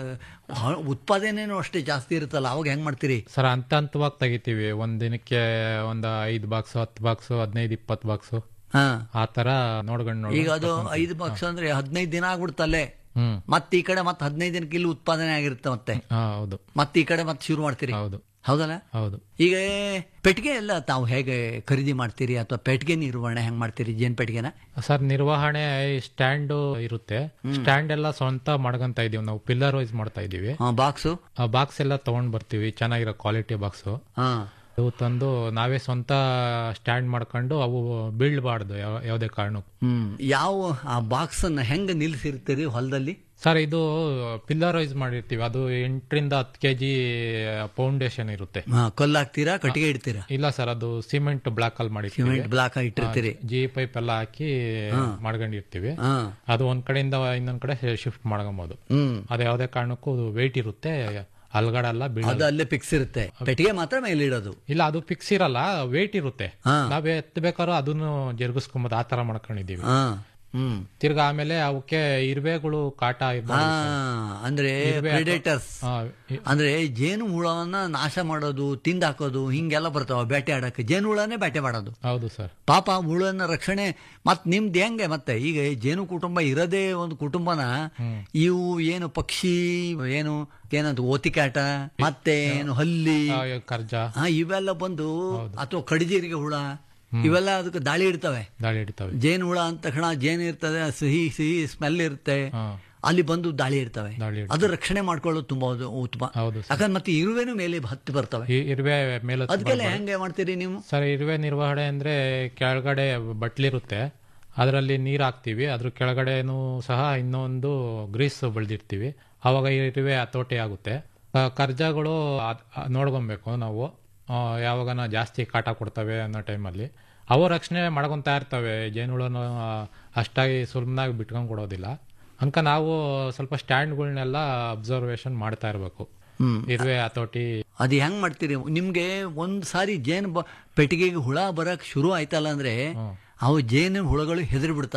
ಆ, ಹ- ಉತ್ಪಾದನೆನೂ ಅಷ್ಟೇ ಜಾಸ್ತಿ ಇರುತ್ತಲ್ಲ ಅವಾಗ ಹೆಂಗ್ ಮಾಡ್ತೀರಿ ಸರ್ ಹಂತ ಹಂತವಾಗಿ ತೆಗಿತೀವಿ ಒಂದ್ ದಿನಕ್ಕೆ ಒಂದ್ ಐದ್ ಬಾಕ್ಸ್ ಹತ್ತು ಬಾಕ್ಸ್ ಹದಿನೈದು ಇಪ್ಪತ್ತು ಬಾಕ್ಸ್ ಹಾ ಆ ತರ ನೋಡ್ಕೊಂಡು ಈಗ ಅದು ಐದು ಬಾಕ್ಸ್ ಅಂದ್ರೆ ಹದಿನೈದು ದಿನ ಆಗ್ಬಿಡ್ತಲ್ಲೇ ಹ್ಮ್ ಮತ್ತೆ ಈ ಕಡೆ ಮತ್ತೆ ಹದಿನೈದು ದಿನಕ್ಕೆ ಇಲ್ಲಿ ಉತ್ಪಾದನೆ ಆಗಿರುತ್ತೆ ಮತ್ತೆ ಹಾ ಹೌದು ಮತ್ತೆ ಈ ಕಡೆ ಮತ್ತೆ ಶುರು ಮಾಡ್ತೀರಿ ಹೌದು ಹೌದಲ್ಲ ಹೌದು ಈಗ ಪೆಟ್ಟಿಗೆ ಎಲ್ಲ ತಾವು ಹೇಗೆ ಖರೀದಿ ಮಾಡ್ತೀರಿ ಅಥವಾ ಪೆಟ್ಟಿಗೆ ನಿರ್ವಹಣೆ ಹೆಂಗ್ ಮಾಡ್ತೀರಿ ಜೇನ್ ಪೆಟ್ಟಿಗೆನ ಸರ್ ನಿರ್ವಹಣೆ ಸ್ಟ್ಯಾಂಡ್ ಇರುತ್ತೆ ಸ್ಟ್ಯಾಂಡ್ ಎಲ್ಲ ಸ್ವಂತ ಮಾಡ್ಕೊಂತ ಇದೀವಿ ನಾವು ಪಿಲ್ಲರ್ ವೈಸ್ ಮಾಡ್ತಾ ಇದೀವಿ ಬಾಕ್ಸು ಆ ಬಾಕ್ಸ್ ಎಲ್ಲ ತಗೊಂಡ್ ಬರ್ತೀವಿ ಚೆನ್ನಾಗಿರೋ ಕ್ವಾಲಿಟಿ ಬಾಕ್ಸ್ ಹಾ ಅವು ತಂದು ನಾವೇ ಸ್ವಂತ ಸ್ಟ್ಯಾಂಡ್ ಮಾಡ್ಕೊಂಡು ಅವು ಬೀಳ್ಬಾರ್ದು ಯಾವ- ಯಾವುದೇ ಕಾರಣಕ್ಕೂ ಹ್ಮ್ ಯಾವ ಆ ಬಾಕ್ಸ್ ಅನ್ನ ಹೆಂಗ್ ನಿಲ್ಸಿರ್ತೀರಿ ಹೊಲದಲ್ಲಿ ಸರ್ ಇದು ಪಿಲ್ಲರ್ ವೈಸ್ ಮಾಡಿರ್ತೀವಿ ಅದು ಎಂಟರಿಂದ ಹತ್ತು ಕೆಜಿ ಫೌಂಡೇಶನ್ ಇರುತ್ತೆ ಕಲ್ಲು ಹಾಕ್ತೀರಾ ಕಟ್ಟಿಗೆ ಇಡ್ತೀರಾ ಇಲ್ಲ ಸರ್ ಅದು ಸಿಮೆಂಟ್ ಬ್ಲಾಕ್ ಅಲ್ಲಿ ಮಾಡಿರ್ತೀವಿ ಸಿಮೆಂಟ್ ಬ್ಲಾಕ್ ಇಟ್ಟಿರ್ತೀರಿ ಜಿ ಪೈಪ್ ಎಲ್ಲ ಹಾಕಿ ಮಾಡ್ಕೊಂಡಿರ್ತೀವಿ ಹಾ ಅದು ಒಂದ್ ಕಡೆಯಿಂದ ಇನ್ನೊಂದ್ ಕಡೆ ಶಿಫ್ಟ್ ಮಾಡ್ಕೊಬಹುದು ಹ್ಮ್ ಅದು ಯಾವುದೇ ಕಾರಣಕ್ಕೂ ವೆಯ್ಟ್ ಇರುತ್ತೆ ಅಲ್ಗಡೆಲ್ಲ ಬೀಳ ಅದು ಅಲ್ಲೇ ಫಿಕ್ಸ್ ಇರುತ್ತೆ ಪೆಟ್ಟಿಗೆ ಮಾತ್ರ ಮೇಲೆ ಇಡೋದು ಇಲ್ಲ ಅದು ಫಿಕ್ಸ್ ಇರಲ್ಲ ವೇಟ್ ಇರುತ್ತೆ ಹಾ. ನಾವ್ ಎತ್ತಬೇಕಾದ್ರೂ ಅದನ್ನು ಜರುಗಿಸ್ಕೊಂಬೋದು ಆ ತರ ಮಾಡ್ಕೊಂಡಿದೀವಿ ಹಾ ಹ್ಮ್ ತಿರ್ಗಾ ಆಮೇಲೆ ಅವಕ್ಕೆ ಇರುವೆಗಳು ಕಾಟ ಹಾ ಇರ್ಬಾರ್ದು ಅಂದ್ರೆ ಇರುವೆ ಅಥವಾ- ಪ್ರಿಡೇಟರ್ಸ್ ಹಾ, ಇ- ಅಂದ್ರೆ ಜೇನು ಹುಳವನ್ನ ನಾಶ ಮಾಡೋದು ತಿಂದಾಕೋದು ಹಿಂಗೆಲ್ಲ ಬರ್ತಾವ ಬೇಟೆ ಆಡಕ್ಕೆ ಜೇನು ಹುಳನೇ ಬೇಟೆ ಮಾಡೋದು ಹೌದು ಸರ್ ಪಾಪ ಹುಳನ ರಕ್ಷಣೆ ಮತ್ ನಿಮ್ದು ಹೆಂಗೆ ಮತ್ತೆ ಈಗ ಜೇನು ಕುಟುಂಬ ಇರೋದೇ ಒಂದು ಕುಟುಂಬನ ಇವು ಏನು ಪಕ್ಷಿ ಏನು ಏನಂತ ಓತಿಕಾಟ ಮತ್ತೆ ಏನು ಹಲ್ಲಿ ಆ, ಕರ್ಜ ಹಾ ಇವೆಲ್ಲ ಬಂದು ಅಥವಾ ಕಡಿಜೀರಿಗೆ ಹುಳ ಇವೆಲ್ಲ ಅದಕ್ಕೆ ದಾಳಿ ಇಡ್ತವೆ ದಾಳಿ ಹಿಡಿತವೆ ಜೇನು ಹುಳ ಅಂದ ತಕ್ಷಣ ಜೇನು ಇರ್ತದೆ ಸಿಹಿ ಸಿಹಿ ಸ್ಮೆಲ್ ಇರುತ್ತೆ ಹಾ ಅಲ್ಲಿ ಬಂದು ದಾಳಿ ಇರ್ತವೆ ದಾಳಿ ಇಡ್ತವೆ. ಅದು ರಕ್ಷಣೆ ಮಾಡ್ಕೊಳ್ಳೋದು ತುಂಬಾ ಅದು ಉತ್ತಮ ಹೌದು ಸರ್ ಯಾಕಂದ್ರೆ ಮತ್ತೆ ಇರುವೆನು ಮೇಲೆ ಹತ್ತಿ ಬರ್ತವೆ ಈ ಇರುವೆ ಮೇಲೆ ಅದಕ್ಕೆಲ್ಲ ಹೆಂಗೆ ಮಾಡ್ತೀರಿ ನೀವು ಸರ್ ಇರುವೆ ನಿರ್ವಹಣೆ ಅಂದ್ರೆ ಕೆಳಗಡೆ ಬಟ್ಲಿರುತ್ತೆ ಅದರಲ್ಲಿ ನೀರು ಹಾಕ್ತಿವಿ ಅದ್ರ ಕೆಳಗಡೆನೂ ಸಹ ಇನ್ನೊಂದು ಗ್ರೀಸ್ ಬೆಳೆದಿರ್ತೀವಿ ಅವಾಗ ಈ ಇರುವೆ ಹತೋಟಿ ಆಗುತ್ತೆ ಆ, ಕರ್ಜಗಳು ಅದ್- ಅದ್ ನೋಡ್ಕೊಬೇಕು ನಾವು ಆ, ಯಾವಾಗನ ಜಾಸ್ತಿ ಕಾಟ ಕೊಡ್ತವೆ ಅನ್ನೋ ಟೈಮಲ್ಲಿ ಅವು ರಕ್ಷಣೆ ಮಾಡ್ಕೊತಾ ಇರ್ತವೆ ಜೇನುಳನು ಆ, ಅಷ್ಟಾಗಿ ಸುಲಭನಾಗಿ ಬಿಟ್ಕೊಂಡ್ ಕೊಡೋದಿಲ್ಲ ಅನ್ಕ ನಾವು ಸ್ವಲ್ಪ ಸ್ಟ್ಯಾಂಡ್ಗಳನ್ನೆಲ್ಲ ಅಬ್ಸರ್ವೇಷನ್ ಮಾಡ್ತಾ ಇರಬೇಕು ಹ್ಮ್ ಇರುವೆ ಹತೋಟಿ ಅದು ಹೆಂಗ್ ಮಾಡ್ತೀರಿ ನಿಮ್ಗೆ ಒಂದ್ ಸಾರಿ ಜೇನು ಬ- ಪೆಟ್ಟಿಗೆಗೆ ಹುಳ ಬರಕ್ ಶುರು ಆಯ್ತಲ್ಲ ಅಂದ್ರೆ ಅವು ಜೇನು ಹುಳಗಳು ಹೆದರಿ ಬಿಡ್ತವೆ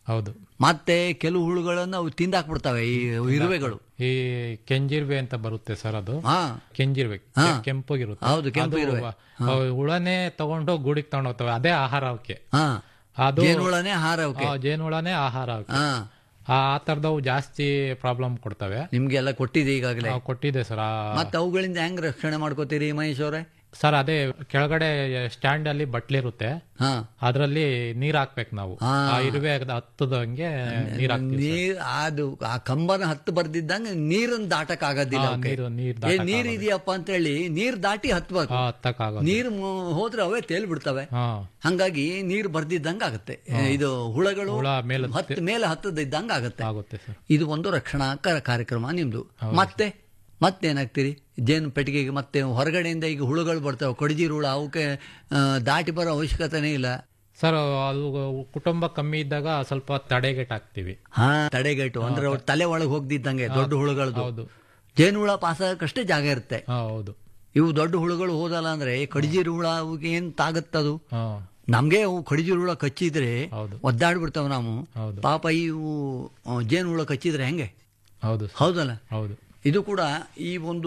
ಹೌದು ಮತ್ತೆ ಕೆಲವು ಹುಳುಗಳನ್ನು ಅವು ತಿಂದಾಕ್ಬಿಡ್ತವೆ ಈ ಇರುವೆಗಳು ಈ ಕೆಂಜಿರ್ವೆ ಅಂತ ಬರುತ್ತೆ ಸರ್ ಅದು ಹಾ ಕೆಂಜಿರ್ವೆ ಹಾ. ಕೆಂಪಗಿರುತ್ತೆ ಹೌದು, ಕೆಂಪು ಅದು ಇರುವೆ. ಅವು ಹುಳನೇ ತಗೊಂಡು ಗೂಡಿಗೆ ತಗೊಂಡು ಹೋಗ್ತವೆ ಅದೇ ಆಹಾರ ಅವಕ್ಕೆ ಹಾ ಅದು ಜೇನುಹುಳನೇ ಹಾರ ಅವಕ್ಕೆ ಆ, ಜೇನುಹುಳನೇ ಆಹಾರ ಅವಕ್ಕೆ ಹಾ ಆ ಆ ತರದವು ಜಾಸ್ತಿ ಪ್ರಾಬ್ಲಮ್ ಕೊಡ್ತವೆ ನಿಮ್ಗೆಲ್ಲ ಕೊಟ್ಟಿದೆ ಈಗಾಗಲೇ ಆ, ಕೊಟ್ಟಿದೆ ಸರ್ ಮತ್ತೆ ಅವುಗಳಿಂದ ಹೆಂಗ್ ರಕ್ಷಣೆ ಮಾಡ್ಕೋತೀರಿ ಮಹೇಶ್ ಅವರೇ ಸರ್ ಅದೇ ಕೆಳಗಡೆ ಸ್ಟ್ಯಾಂಡ್ ಅಲ್ಲಿ ಬಟ್ಲಿರುತ್ತೆ ಹಾ ಅದ್ರಲ್ಲಿ ನೀರ್ ಹಾಕ್ಬೇಕು ನಾವು ಹಾ. ಆ ಇರುವೆ ಹತ್ತದಂಗೆ ನೀರ್ ಹಾಕ್ತೀವಿ ನೀರ್ ಅದು ಆ ಕಂಬನ ಹತ್ತು ಬರ್ದಿದ್ದಂಗೆ ನೀರನ್ನ ದಾಟಕ್ ಆಗೋದಿಲ್ಲ ಹಾ, ಅವಕ್ಕೆ. ನೀರು- ನೀರ್ ಏ ದಾಟಕ್ ನೀರ್ ಇದೆಯಪ್ಪ ಅಂತ ಹೇಳಿ ನೀರ್ ದಾಟಿ ಹತ್ಬೇಕು ಹತ್ತಕ್ ಆಗೋದು ನೀರ್ ಮು- ಹೋದ್ರೆ ಅವೇ ತೇಲ್ ಬಿಡ್ತವೆ ಹಾ ಹಂಗಾಗಿ ನೀರ್ ಬರ್ದಿದ್ದಂಗ ಆಗುತ್ತೆ ಇದು ಹುಳಗಳು ಹುಳ ಮೇಲೆ ಹತ್ ಮೇಲೆ ಹತ್ತದಿದ್ದಂಗ ಆಗುತ್ತೆ ಆಗುತ್ತೆ ಸರ್ ಇದು ಒಂದು ರಕ್ಷಣಾ ಕ- ಕಾರ್ಯಕ್ರಮ ನಿಮ್ದು ಮತ್ತೆ ಮತ್ತೇನಾಗ್ತೀರಿ ಜೇನು ಪೆಟ್ಟಿಗೆಗೆ ಮತ್ತೆ ಹೊರಗಡೆಯಿಂದ ಈಗ ಹುಳುಗಳು ಬರ್ತವೆ ಕೊಡಜಿರು ಹುಳ ಅವಕ್ಕೆ ಆ, ದಾಟಿ ಬರೋ ಅವಶ್ಯಕತೆನೇ ಇಲ್ಲ ಸರ್ ಅದು ಕುಟುಂಬ ಕಮ್ಮಿ ಇದ್ದಾಗ ಸ್ವಲ್ಪ ತಡೆಗೇಟ್ ಹಾಕ್ತಿವಿ ಹಾ ತಡೆಗಟ್ಟು ಅಂದ್ರೆ ಅವ್ರ ತಲೆ ಒಳಗೆ ಹೋಗ್ದಿದ್ದಂಗೆ ದೊಡ್ಡ ಹುಳುಗಳದ್ದು ಹೌದು ಜೇನು ಹುಳ ಪಾಸ್ ಆಗಕ್ಕಷ್ಟೇ ಜಾಗ ಇರುತ್ತೆ ಹಾ ಹೌದು ಇವು ದೊಡ್ಡ ಹುಳುಗಳು ಹೋದಲ್ಲ ಅಂದ್ರೆ ಕಡಿಜಿರು ಹುಳ ಅವಕ್ಕೆ ಏನ್ ತಾಗತ್ತದು ಹಾ ನಮ್ಗೆ ಅವು ಕಡಿಜಿರು ಹುಳ ಕಚ್ಚಿದ್ರೆ ಹೌದು ಒದ್ದಾಡ್ಬಿಡ್ತಾವ ನಾವು ಹೌದು ಪಾಪ ಇವು ಆ, ಜೇನು ಹುಳ ಕಚ್ಚಿದ್ರೆ ಹೆಂಗೆ ಹೌದು ಸರ್. ಹೌದಲ್ಲ ಹೌದು ಇದು ಕೂಡ ಈ ಒಂದು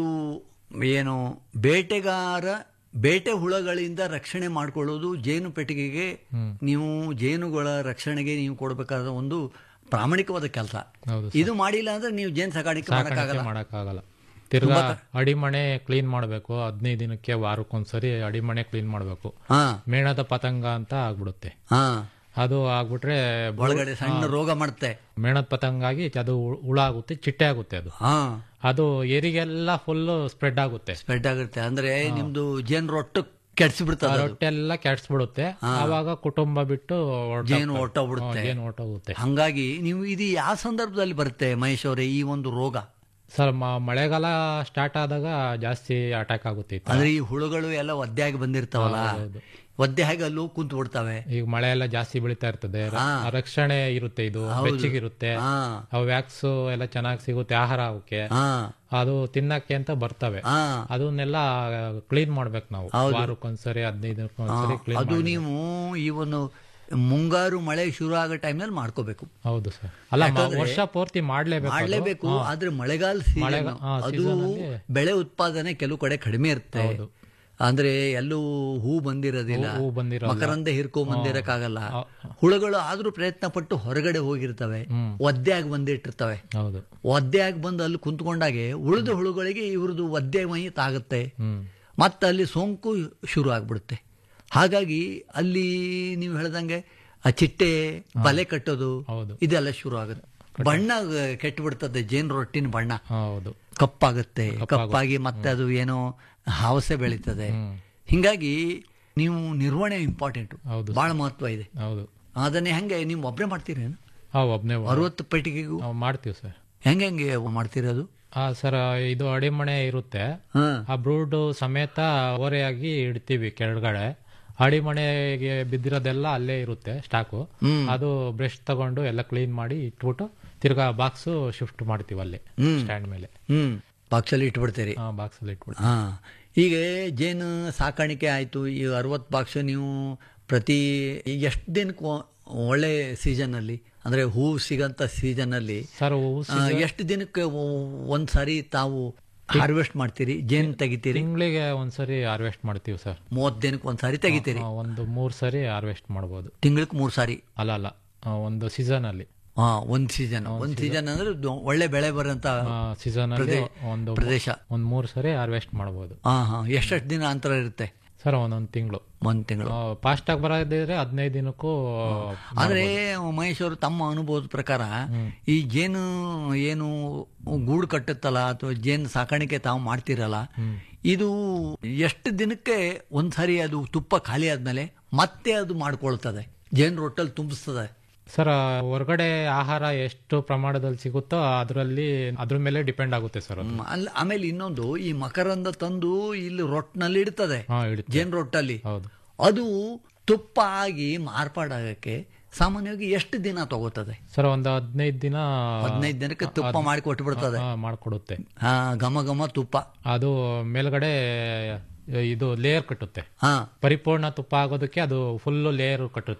ಏನು ಬೇಟೆಗಾರ ಬೇಟೆ ಹುಳಗಳಿಂದ ರಕ್ಷಣೆ ಮಾಡ್ಕೊಳ್ಳೋದು ಜೇನು ಪೆಟ್ಟಿಗೆಗೆ ನೀವು ಜೇನುಗಳ ರಕ್ಷಣೆಗೆ ನೀವು ಕೊಡಬೇಕಾದ ಒಂದು ಪ್ರಾಮಾಣಿಕವಾದ ಕೆಲಸ ಹೌದು ಇದು ಮಾಡಿಲ್ಲ ಅಂದ್ರೆ ನೀವು ಜೇನು ಸಾಕಾಣಿಕೆ ಸಾಕಾಣಿಕೆ ಮಾಡೋಕ್ಕಾಗಲ್ಲ ಮಾಡಕ್ಕಾಗಲ್ಲ ತಿರ್ಗಾ ಅಡಿಮಣೆ ಕ್ಲೀನ್ ಮಾಡಬೇಕು ಹದಿನೈದು ದಿನಕ್ಕೆ ವಾರಕ್ಕೊಂದ್ಸರಿ ಅಡಿಮಣೆ ಕ್ಲೀನ್ ಮಾಡಬೇಕು ಹಾ ಮೇಣದ ಪತಂಗ ಅಂತ ಆಗ್ಬಿಡುತ್ತೆ ಹಾ ಅದು ಆಗ್ಬಿಟ್ರೆ ಬ- ಒಳಗಡೆ ಸಣ್ಣ ರೋಗ ಮಾಡುತ್ತೆ ಮೇಣದ ಪತಂಗ ಆಗಿ ಅದು ಹು- ಹುಳ ಆಗುತ್ತೆ ಚಿಟ್ಟೆ ಆಗುತ್ತೆ ಅದು ಹಾ ಅದು ಏರಿಗೆಲ್ಲ ಫುಲ್ ಸ್ಪ್ರೆಡ್ ಆಗುತ್ತೆ ಸ್ಪ್ರೆಡ್ ಆಗುತ್ತೆ ಅಂದ್ರೆ ನಿಮ್ದು ಜೇನು ರೊಟ್ಟು ಕೆಡ್ಸಿಬಿಡ್ತದೆ ಅದು. ರೊಟ್ಟೆ ಎಲ್ಲ ಕೆಡ್ಸ್ಬಿಡುತ್ತೆ ಆವಾಗ ಕುಟುಂಬ ಬಿಟ್ಟು ಹೊರ್ಟೋಗ್ತವೆ. ಜೇನು ಹೊರ್ಟೋಗ್ಬಿಡುತ್ತೆ. ಹಾ, ಜೇನು ಹೊರ್ಟೋಗುತ್ತೆ ಹಂಗಾಗಿ ನೀವು ಇದು ಯಾವ ಸಂದರ್ಭದಲ್ಲಿ ಬರುತ್ತೆ ಮಹೇಶ್ ಅವರೇ ಈ ಒಂದು ರೋಗ ಸರ್ ಮ- ಮಳೆಗಾಲ ಸ್ಟಾರ್ಟ್ ಆದಾಗ ಜಾಸ್ತಿ ಅಟ್ಯಾಕ್ ಆಗುತ್ತೆ ಈ ತರ. ಅಂದ್ರೆ ಈ ಹುಳುಗಳು ಎಲ್ಲ ಒದ್ದೆಯಾಗಿ ಬಂದಿರ್ತಾವಲ್ಲ ಒದ್ದೆ ಹಾಗೆ ಅಲ್ಲೂ ಕುಂತು ಬಿಡ್ತವೆ ಈಗ ಮಳೆ ಎಲ್ಲ ಜಾಸ್ತಿ ಬೀಳ್ತಾ ಇರ್ತದೆ ರ- ರಕ್ಷಣೆ ಇರುತ್ತೆ ಇದು ಬೆಚ್ಚಗಿರುತ್ತೆ ಹಾ ಅವು ವ್ಯಾಕ್ಸ್ ಎಲ್ಲ ಚೆನ್ನಾಗಿ ಸಿಗುತ್ತೆ ಆಹಾರ ಅವಕ್ಕೆ ಹಾ ಅದು ತಿನ್ನಕ್ಕೆ ಅಂತ ಬರ್ತವೆ ಹಾ ಅದನ್ನೆಲ್ಲ ಕ್ಲೀನ್ ಮಾಡ್ಬೇಕು ನಾವು ವಾರಕ್ಕೊಂದ್ಸರಿ ಹದಿನೈದು ದಿನಕ್ಕೊಂದ್ಸರಿ ಕ್ಲೀನ್ ಅದು ನೀವು ಈ ಒಂದು ಮುಂಗಾರು ಮಳೆ ಶುರು ಆಗೋ ಟೈಮ್ನಲ್ಲಿ ಮಾಡ್ಕೋಬೇಕು ಹೌದು ಸರ್ ಅಲ್ಲ ಮ- ವರ್ಷ ಪೂರ್ತಿ ಮಾಡ್ಲೇಬೇಕು ಅದು. ಮಾಡ್ಲೇಬೇಕು ಆದ್ರೆ ಮಳೆಗಾಲ season, ಮಳೆಗಾ- ಹಾ, ಅದು season ಅಲ್ಲಿ- ಬೆಳೆ ಉತ್ಪಾದನೆ ಕೆಲವು ಕಡೆ ಕಡಿಮೆ ಇರುತ್ತೆ ಅಂದ್ರೆ ಎಲ್ಲೂ ಹೂ ಬಂದಿರೋದಿಲ್ಲ ಹೂ ಬಂದಿರಲ್ಲ. ಮಕರಂದ ಹಿರ್ಕೊಂಡ್ ಬಂದಿರಕ್ಕಾಗಲ್ಲ ಹುಳುಗಳು ಆದ್ರೂ ಪ್ರಯತ್ನ ಪಟ್ಟು ಹೊರಗಡೆ ಹೋಗಿರ್ತವೆ ಒದ್ದೆಯಾಗಿ ಬಂದಿಟ್ಟಿರ್ತವೆ ಹೌದು ಒದ್ದೆಯಾಗಿ ಬಂದು ಅಲ್ಲಿ ಕುಂತ್ಕೊಂಡಾಗೆ ಉಳಿದ ಹುಳುಗಳಿಗೆ ಇವ್ರದ್ದು ಒದ್ದೆ ಮೈ ತಾಗುತ್ತೆ ಹ್ಮ್ ಮತ್ತೆ ಅಲ್ಲಿ ಸೋಂಕು ಶುರು ಆಗ್ಬಿಡುತ್ತೆ ಹಾಗಾಗಿ ಅಲ್ಲಿ ನೀವು ಹೇಳ್ದಂಗೆ ಆ ಚಿಟ್ಟೆ ಬಲೆ ಕಟ್ಟೋದು ಹೌದು. ಇದೆಲ್ಲ ಶುರು ಆಗುತ್ತೆ ಬಣ್ಣ ಕೆಟ್ಟು ಬಿಡ್ತದೆ ಜೇನು ರೊಟ್ಟಿನ ಬಣ್ಣ ಹಾ, ಹೌದು ಕಪ್ಪಾಗುತ್ತೆ ಕಪ್ಪಾಗಿ ಮತ್ತೆ ಅದು ಏನೋ ಹಾವಸೆ ಬೆಳೀತದೆ ಹಿಂಗಾಗಿ ನೀವು ನಿರ್ವಹಣೆ ಇಂಪಾರ್ಟೆಂಟ್ ಹೌದು ಬಹಳ ಮಹತ್ವ ಇದೆ ಹೌದು ಅದನ್ನೇ ಹೆಂಗೆ ನೀವು ಒಬ್ಬರೇ ಮಾಡ್ತೀರೇನು ಹಾ ಒಬ್ನೇ ಅರವತ್ತು ಪೆಟ್ಟಿಗೆಗೂ ನಾವು ಮಾಡ್ತೀವಿ ಸರ್ ಹೆಂಗೆ ಹೆಂಗೆ ಮಾಡ್ತಿರೋದು ಹಾ ಸರ್ ಇದು ಅಡಿಮಣೆ ಇರುತ್ತೆ ಹಾ ಆ ಬ್ರೂಡ್ ಸಮೇತ ಓರೆಯಾಗಿ ಇಡ್ತೀವಿ ಕೆಳಗಡೆ ಅಡಿಮಣೆಗೆ ಬಿದ್ದಿರೋದೆಲ್ಲ ಅಲ್ಲೇ ಇರುತ್ತೆ ಸ್ಟಾಕು ಅದು ಬ್ರಷ್ ತಗೊಂಡು ಎಲ್ಲ ಕ್ಲೀನ್ ಮಾಡಿ ಇಟ್ಬಿಟ್ಟು ತಿರ್ಗಾ ಬಾಕ್ಸ್ ಶಿಫ್ಟ್ ಮಾಡ್ತೀವಿ ಅಲ್ಲಿ ಸ್ಟ್ಯಾಂಡ್ ಮೇಲೆ ಹ್ಮ್ ಬಾಕ್ಸಲ್ಲಿ ಇಟ್ಬಿಡ್ತೀರಿ ಹಾ ಬಾಕ್ಸ್ ಅಲ್ಲಿ ಇಟ್ಬಿಟ್ಟು ಹಾ ಈಗ ಜೇನು ಸಾಕಾಣಿಕೆ ಆಯ್ತು ಈ ಅರವತ್ತು ಬಾಕ್ಸ್ ನೀವು ಪ್ರತಿ ಈಗ ಎಷ್ಟು ದಿನಕ್ಕೆ ಒ- ಒಳ್ಳೆ ಸೀಸನ್ ಅಲ್ಲಿ ಅಂದ್ರೆ ಹೂ ಸಿಗಂತ ಸೀಸನ್ ಅಲ್ಲಿ ಸರ್ ಹೂವು ಆ, ಎಷ್ಟು ದಿನಕ್ಕೆ ಒ- ಒಂದ್ ಸಾರಿ ತಾವು ಹಾರ್ವೆಸ್ಟ್ ಮಾಡ್ತೀರಿ ಜೇನು ತೆಗಿತೀರಿ ತಿಂಗಳಿಗೆ ಒಂದ್ಸರಿ ಹಾರ್ವೆಸ್ಟ್ ಮಾಡ್ತೀವಿ ಸರ್ ಮೂವತ್ತು ದಿನಕ್ಕೆ ಒಂದ್ ಸಾರಿ ತೆಗಿತೀರಿ ಆ, ಒಂದು ಮೂರ್ ಸರಿ ಹಾರ್ವೆಸ್ಟ್ ಮಾಡ್ಬೋದು ತಿಂಗಳಿಗೆ ಮೂರು ಸಾರಿ ಅಲ್ಲ ಅಲ್ಲ ಆ, ಒಂದು ಸೀಸನ್ ಅಲ್ಲಿ ಹಾ ಒಂದ್ ಸೀಸನ್ ಒಂದ್ ಸೀಸನ್ ಅಂದ್ರೆ ದೊ- ಒಳ್ಳೆ ಬೆಳೆ ಬರೋಂತ ಸೀಸನ್ ಅಲ್ಲಿ ಒಂದು ಪ್ರದೇಶ ಒಂದ್ ಮೂರ್ ಸರಿ ಹಾರ್ವೆಸ್ಟ್ ಮಾಡ್ಬೋದು ಹಾ ಹಾ ಎಷ್ಟೆಷ್ಟು ದಿನ ಅಂತರ ಇರುತ್ತೆ ಸರ್ ಒಂದೊಂದು ತಿಂಗಳು ಒಂದ್ ತಿಂಗಳು ಫಾಸ್ಟ್ ಆಗಿ ಬರೋದಿದ್ರೆ ಹದಿನೈದು ದಿನಕ್ಕೂ ಆದ್ರೆ ಮಹೇಶ್ ಅವರು ತಮ್ಮ ಅನುಭವದ ಪ್ರಕಾರ ಈ ಜೇನು ಏನು ಗೂಡು ಕಟ್ಟುತ್ತಲ್ಲ ಅಥವಾ ಜೇನು ಸಾಕಾಣಿಕೆ ತಾವು ಮಾಡ್ತಿರಲ್ಲ ಇದು ಎಷ್ಟು ದಿನಕ್ಕೆ ಒಂದ್ಸರಿ ಅದು ತುಪ್ಪ ಖಾಲಿ ಆದ್ಮೇಲೆ ಮತ್ತೆ ಅದು ಮಾಡ್ಕೊಳ್ತದೆ ಜೇನು ರೊಟ್ಟಲ್ಲಿ ತುಂಬಿಸ್ತದೆ ಸರ್ ಹೊರಗಡೆ ಆಹಾರ ಎಷ್ಟು ಪ್ರಮಾಣದಲ್ಲಿ ಸಿಗುತ್ತೋ ಅದರಲ್ಲಿ ಅದ್ರ ಮೇಲೆ ಡಿಪೆಂಡ್ ಆಗುತ್ತೆ ಸರ್ ಅದು ಹ್ಮ್, ಅಲ್ಲ ಆಮೇಲೆ ಇನ್ನೊಂದು ಈ ಮಕರಂದ ತಂದು ಇಲ್ಲಿ ರೊಟ್ಟಿನಲ್ಲಿ ಇಡ್ತದೆ ಹಾ ಇಡುತ್ತೆ ಜೇನು ರೊಟ್ಟಲ್ಲಿ ಹೌದು ಅದು ತುಪ್ಪ ಆಗಿ ಮಾರ್ಪಾಡಾಗಕ್ಕೆ ಸಾಮಾನ್ಯವಾಗಿ ಎಷ್ಟು ದಿನ ತಗೋತದೆ ಸರ್ ಒಂದು ಹದಿನೈದು ದಿನ ಹದಿನೈದು ದಿನಕ್ಕೆ ತುಪ್ಪ ಮಾಡಿ ಕೊಟ್ಬಿಡ್ತದೆ ಆ, ಮಾಡ್ಕೊಡುತ್ತೆ ಹಾ ಘಮ ಘಮ ತುಪ್ಪ ಅದು ಮೇಲ್ಗಡೆ ಇದು ಲೇಯರ್ ಕಟ್ಟುತ್ತೆ ಹಾ ಪರಿಪೂರ್ಣ ತುಪ್ಪ ಆಗೋದಕ್ಕೆ ಅದು ಫುಲ್ ಲೇಯರ್ ಕಟ್ಟುತ್ತೆ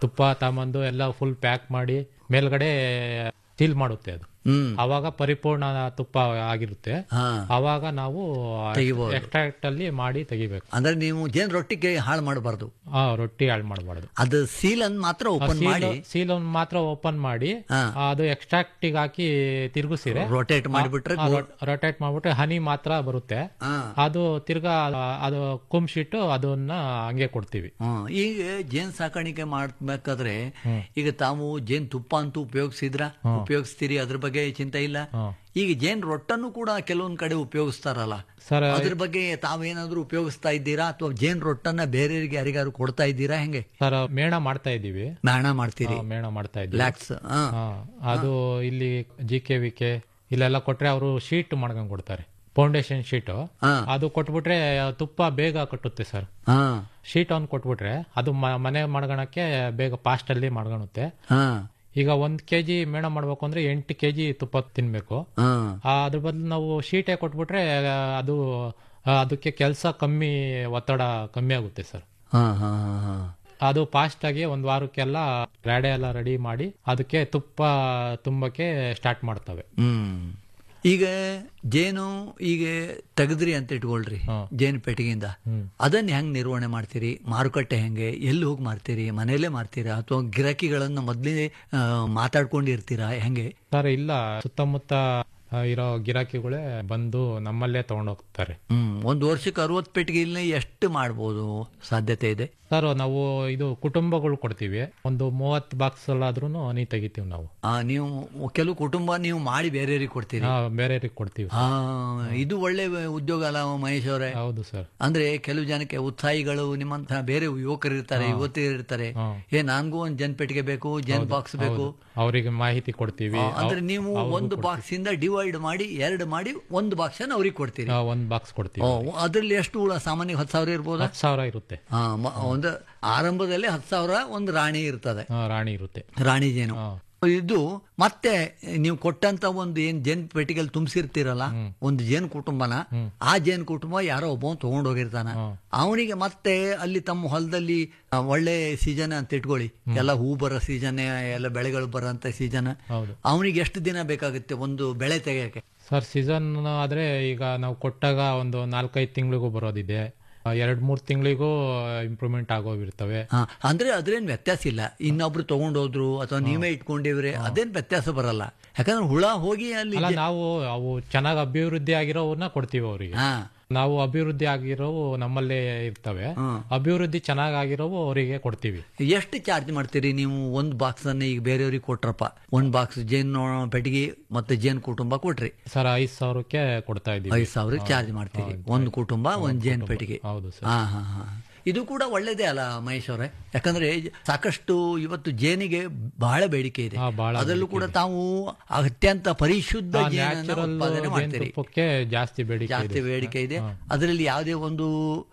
ತುಪ್ಪ ತಗೊಂಬಂದು ಎಲ್ಲ ಫುಲ್ ಪ್ಯಾಕ್ ಮಾಡಿ ಮೇಲ್ಗಡೆ ಸೀಲ್ ಮಾಡುತ್ತೆ ಅದು ಹ್ಮ್ ಅವಾಗ ಪರಿಪೂರ್ಣ ತುಪ್ಪ ಆಗಿರುತ್ತೆ ಹಾ ಅವಾಗ ನಾವು ತೆಗಿಬೋದು. ಎಕ್ಸ್ಟ್ರಾಕ್ಟ್ ಅಲ್ಲಿ ಮಾಡಿ ತೆಗಿಬೇಕು ಅಂದ್ರೆ ನೀವು ಜೇನ್ ರೊಟ್ಟಿಗೆ ಹಾಳು ಮಾಡಬಾರ್ದು ಆ ರೊಟ್ಟಿ ಹಾಳು ಮಾಡಬಾರ್ದು ಅದು ಸೀಲ್ ಅನ್ನು ಮಾತ್ರ ಓಪನ್ ಮಾಡಿ ಸೀಲ್ ಮಾತ್ರ ಓಪನ್ ಮಾಡಿ ಹಾ. ಅದು ಎಕ್ಸ್ಟ್ರಾಕ್ಟಿಗೆ ಹಾಕಿ ತಿರುಗಿಸಿರೆ ರೊಟೇಟ್ ಮಾಡಿಬಿಟ್ರೆ ರೊಟೇಟ್ ಮಾಡ್ಬಿಟ್ರೆ ಹನಿ ಮಾತ್ರ ಬರುತ್ತೆ ಹಾ ಅದು ತಿರ್ಗಾ ಅದು ಕುಂಬ್ಸಿಟ್ಟು ಅದನ್ನ ಹಂಗೆ ಕೊಡ್ತೀವಿ ಹ್ಮ್. ಈಗ ಜೇನ್ ಸಾಕಾಣಿಕೆ ಮಾಡ್ಬೇಕಾದ್ರೆ ಈಗ ತಾವು ಜೇನ್ ತುಪ್ಪ ಅಂತೂ ಉಪಯೋಗಿಸಿದ್ರ ಉಪಯೋಗಿಸ್ತೀರಿ ಅದ್ರ ಬಗ್ಗೆ ಚಿಂತೆ ಇಲ್ಲ ಈಗ ಜೇನ್ ರೊಟ್ಟನ್ನು ಕೂಡ ಕೆಲವೊಂದ್ ಕಡೆ ಉಪಯೋಗಿಸ್ತಾರಲ್ಲ ಸರ್ ಅದ್ರ ಬಗ್ಗೆ ತಾವೇನಾದ್ರೂ ಉಪಯೋಗಿಸ್ತಾ ಇದ್ದೀರಾ ಅಥವಾ ಜೇನ್ ರೊಟ್ಟನ್ನ ಬೇರೆಯವರಿಗೆ ಯಾರಿಗಾರು ಕೊಡ್ತಾ ಇದ್ದೀರಾ ಹೆಂಗೆ ಸರ್ ಮೇಣ ಮಾಡ್ತಾ ಇದ್ದೀವಿ ಮೇಣ ಮಾಡ್ತೀರಿ ಆ, ಮೇಣ ಮಾಡ್ತಾ ಇದ್ದೀವಿ ಲ್ಯಾಕ್ಸ್ ಹಾ, ಅದು ಇಲ್ಲಿ ಜಿ ಕೆ ವಿ ಕೆ ಇಲ್ಲೆಲ್ಲ ಕೊಟ್ರೆ ಅವರು ಶೀಟ್ ಮಾಡ್ಕೊಂಡ್ ಕೊಡ್ತಾರೆ ಫೌಂಡೇಶನ್ ಶೀಟ್ ಹಾ. ಅದು ಕೊಟ್ಬಿಟ್ರೆ ತುಪ್ಪ ಬೇಗ ಕಟ್ಟುತ್ತೆ ಸರ್ ಹಾ ಶೀಟ್ ಒಂದು ಕೊಟ್ಬಿಟ್ರೆ ಅದು ಮ- ಮನೆ ಮಾಡ್ಕೊಳಕ್ಕೆ ಬೇಗ ಫಾಸ್ಟ್ ಅಲ್ಲಿ ಮಾಡ್ಕೊಳುತ್ತೆ ಹಾ ಈಗ ಒಂದ್ ಕೆಜಿ ಮೇಣ ಮಾಡ್ಬೇಕು ಅಂದ್ರೆ ಎಂಟು ಕೆಜಿ ತುಪ್ಪ ತಿನ್ಬೇಕು ಹಾ ಆ, ಅದ್ರ ಬದಲು ನಾವು ಶೀಟೇ ಕೊಟ್ಬಿಟ್ರೆ ಆ, ಅದು ಆ, ಅದಕ್ಕೆ ಕೆಲಸ ಕಮ್ಮಿ ಒತ್ತಡ ಕಮ್ಮಿ ಆಗುತ್ತೆ ಸರ್ ಹಾ ಹಾ ಹಾ ಹಾ ಅದು ಫಾಸ್ಟ್ ಆಗಿ ಒಂದ್ ವಾರಕ್ಕೆಲ್ಲ ರಾಡೆ ಎಲ್ಲ ರೆಡಿ ಮಾಡಿ ಅದಕ್ಕೆ ತುಪ್ಪ ತುಂಬಕ್ಕೆ ಸ್ಟಾರ್ಟ್ ಮಾಡ್ತವೆ ಹ್ಮ್ ಈಗ ಜೇನು ಈಗ ತೆಗೆದ್ರಿ ಅಂತ ಇಟ್ಕೊಳ್ರಿ ಜೇನು ಪೆಟ್ಟಿಗೆಯಿಂದ ಅದನ್ನ ಹೆಂಗ್ ನಿರ್ವಹಣೆ ಮಾಡ್ತೀರಿ ಮಾರುಕಟ್ಟೆ ಹೆಂಗೆ ಎಲ್ಲಿ ಹೋಗಿ ಮಾರ್ತೀರಿ ಮನೆಯಲ್ಲೇ ಮಾರ್ತೀರಾ ಅಥವಾ ಗಿರಾಕಿಗಳನ್ನ ಮೊದ್ಲೇ ಆ, ಮಾತಾಡ್ಕೊಂಡಿರ್ತೀರಾ ಹೆಂಗೆ ಸರ್ ಇಲ್ಲ ಸುತ್ತಮುತ್ತ ಆ, ಇರೋ ಗಿರಾಕಿಗಳೇ ಬಂದು ನಮ್ಮಲ್ಲೇ ತಗೊಂಡೋಗ್ತಾರೆ ಹ್ಮ್ ಒಂದು ವರ್ಷಕ್ಕೆ ಅರವತ್ತು ಪೆಟ್ಟಿಗೆಯಲ್ಲಿ ಎಷ್ಟು ಮಾಡ್ಬೋದು ಸಾಧ್ಯತೆ ಇದೆ ಸರ್ ನಾವು ಇದು ಕುಟುಂಬಗಳು ಕೊಡ್ತೀವಿ ಒಂದು ಮೂವತ್ತು ಬಾಕ್ಸ್ ಆದ್ರೂ ಹನಿ ತೆಗಿತೀವಿ ನಾವು ಆ, ನೀವು ಕೆಲವು ಕುಟುಂಬ ನೀವು ಮಾಡಿ ಬೇರೆಯವ್ರಿಗೆ ಕೊಡ್ತೀರಿ ಆ, ಬೇರೆಯವ್ರಿಗೆ ಕೊಡ್ತೀವಿ ಆ ಇದು ಒಳ್ಳೆ ಉದ್ಯೋಗ ಅಲ್ಲ ಮಹೇಶ್ ಅವರೇ ಹೌದು ಸರ್ ಅಂದ್ರೆ ಕೆಲವು ಜನಕ್ಕೆ ಉತ್ಸಾಹಿಗಳು ನಿಮ್ಮಂತಹ ಬೇರೆ ಯುವಕರು ಇರ್ತಾರೆ ಯುವತಿಯರು ಇರ್ತಾರೆ ಏ ನನ್ಗೂ ಒಂದ್ ಜನ್ ಪೆಟ್ಟಿಗೆ ಬೇಕು ಜನ್ ಬಾಕ್ಸ್ ಬೇಕು ಅವರಿಗೆ ಮಾಹಿತಿ ಕೊಡ್ತೀವಿ ಆ, ಅಂದ್ರೆ ನೀವು ಒಂದು ಬಾಕ್ಸ್ ಇಂದ ಡಿವೈಡ್ ಮಾಡಿ ಎರಡು ಮಾಡಿ ಒಂದು ಬಾಕ್ಸ್ ಅನ್ನ ಅವ್ರಿಗೆ ಕೊಡ್ತೀರಿ ಆ, ಒಂದ್ ಬಾಕ್ಸ್ ಕೊಡ್ತೀವಿ ಓ, ಅದ್ರಲ್ಲಿ ಎಷ್ಟು ಹುಳ ಸಾಮಾನ್ಯ ಹತ್ತು ಸಾವಿರ ಇರ್ಬೋದಾ ಹತ್ತು ಸಾವಿರ ಇರುತ್ತೆ ಹಾ ಮ- ಒಂದು ಆರಂಭದಲ್ಲಿ ಹತ್ತು ಸಾವಿರ ಒಂದು ರಾಣಿ ಇರ್ತದೆ ಆ, ರಾಣಿ ಇರುತ್ತೆ ರಾಣಿ ಜೇನು ಹಾ. ಇದು ಮತ್ತೆ ನೀವು ಕೊಟ್ಟಂತ ಒಂದು ಏನ್ ಜೇನ್ ಪೆಟ್ಟಿಗೆಲ್ ತುಂಬಿಸಿರ್ತೀರಲ್ಲ ಒಂದು ಜೇನ್ ಕುಟುಂಬನ ಆ ಜೇನ್ ಕುಟುಂಬ ಯಾರೋ ಒಬ್ಬ ತಗೊಂಡ್ ಹೋಗಿರ್ತಾನ ಅವನಿಗೆ ಮತ್ತೆ ಅಲ್ಲಿ ತಮ್ಮ ಹೊಲದಲ್ಲಿ ಆ, ಒಳ್ಳೆ ಸೀಸನ್ ಅಂತ ಇಟ್ಕೊಳ್ಳಿ ಎಲ್ಲ ಹೂ ಬರೋ ಸೀಸನ್ ಎಲ್ಲ ಬೆಳೆಗಳು ಬರೋಂತ ಸೀಸನ್ ಹೌದು ಅವನಿಗೆ ಎಷ್ಟು ದಿನ ಬೇಕಾಗುತ್ತೆ ಒಂದು ಬೆಳೆ ತೆಗೆಯಕ್ಕೆ ಸರ್ ಸೀಸನ್ ಆದ್ರೆ ಈಗ ನಾವು ಕೊಟ್ಟಾಗ ಒಂದು ನಾಲ್ಕೈದು ತಿಂಗಳಿಗೂ ಬರೋದಿದೆ ಆ, ಎರಡ್ ಮೂರ್ ತಿಂಗಳಿಗೂ ಇಂಪ್ರೂವ್ಮೆಂಟ್ ಆಗೋಗಿರ್ತವೆ ಹಾ ಅಂದ್ರೆ ಅದ್ರೇನ್ ವ್ಯತ್ಯಾಸ ಇಲ್ಲ ಇನ್ನೊಬ್ರು ತಗೊಂಡೋದ್ರು ಅಥವಾ ನೀವೇ ಇಟ್ಕೊಂಡಿವ್ರೆ ಅದೇನ್ ವ್ಯತ್ಯಾಸ ಬರಲ್ಲ ಯಾಕಂದ್ರೆ ಹುಳ ಹೋಗಿ ಅಲ್ಲಿ ಅಲ್ಲ ನಾವು ಅವು ಚೆನ್ನಾಗಿ ಅಭಿವೃದ್ಧಿ ಆಗಿರೋವನ್ನ ಕೊಡ್ತೀವಿ ಅವರಿಗೆ ಹಾ ನಾವು ಅಭಿವೃದ್ಧಿ ಆಗಿರೋವು ನಮ್ಮಲ್ಲೇ ಇರ್ತವೆ ಅಭಿವೃದ್ಧಿ ಚೆನ್ನಾಗಿರೋವು ಅವರಿಗೆ ಕೊಡ್ತೀವಿ ಎಷ್ಟು ಚಾರ್ಜ್ ಮಾಡ್ತೀರಿ ನೀವು ಒಂದು ಬಾಕ್ಸ್ ಅನ್ನ ಈಗ ಬೇರೆಯವ್ರಿಗೆ ಕೊಟ್ರಪ್ಪ ಒಂದು ಬಾಕ್ಸ್ ಜೇನು ಪೆಟ್ಟಿಗೆ ಮತ್ತೆ ಜೇನು ಕುಟುಂಬ ಕೊಟ್ರಿ ಸರ್ ಐದ್ ಸಾವಿರಕ್ಕೆ ಕೊಡ್ತಾ ಇದೀವಿ ಐದು ಸಾವಿರಕ್ಕೆ ಚಾರ್ಜ್ ಮಾಡ್ತೀರಿ ಒಂದು ಕುಟುಂಬ ಒಂದು ಜೇನು ಪೆಟ್ಟಿಗೆ ಹೌದು ಸರ್ ಹಾ ಹಾ ಹಾ ಇದು ಕೂಡ ಒಳ್ಳೇದೇ ಅಲ್ಲ ಮಹೇಶ್ ಅವರೇ ಯಾಕಂದ್ರೆ ಸಾಕಷ್ಟು ಇವತ್ತು ಜೇನಿಗೆ ಬಹಳ ಬೇಡಿಕೆ ಇದೆ ಹಾ, ಬಹಳ ಅದರಲ್ಲೂ ಕೂಡ ತಾವು ಅತ್ಯಂತ ಪರಿಶುದ್ಧ ಜೇನನ್ನ ನ್ಯಾಚುರಲ್ ಉತ್ಪಾದನೆ ಮಾಡ್ತೀರಿ ತುಪ್ಪಕ್ಕೆ ಜಾಸ್ತಿ ಬೇಡಿಕೆ ಜಾಸ್ತಿ ಇದೆ ಬೇಡಿಕೆ ಇದೆ ಅದರಲ್ಲಿ ಯಾವುದೇ ಒಂದು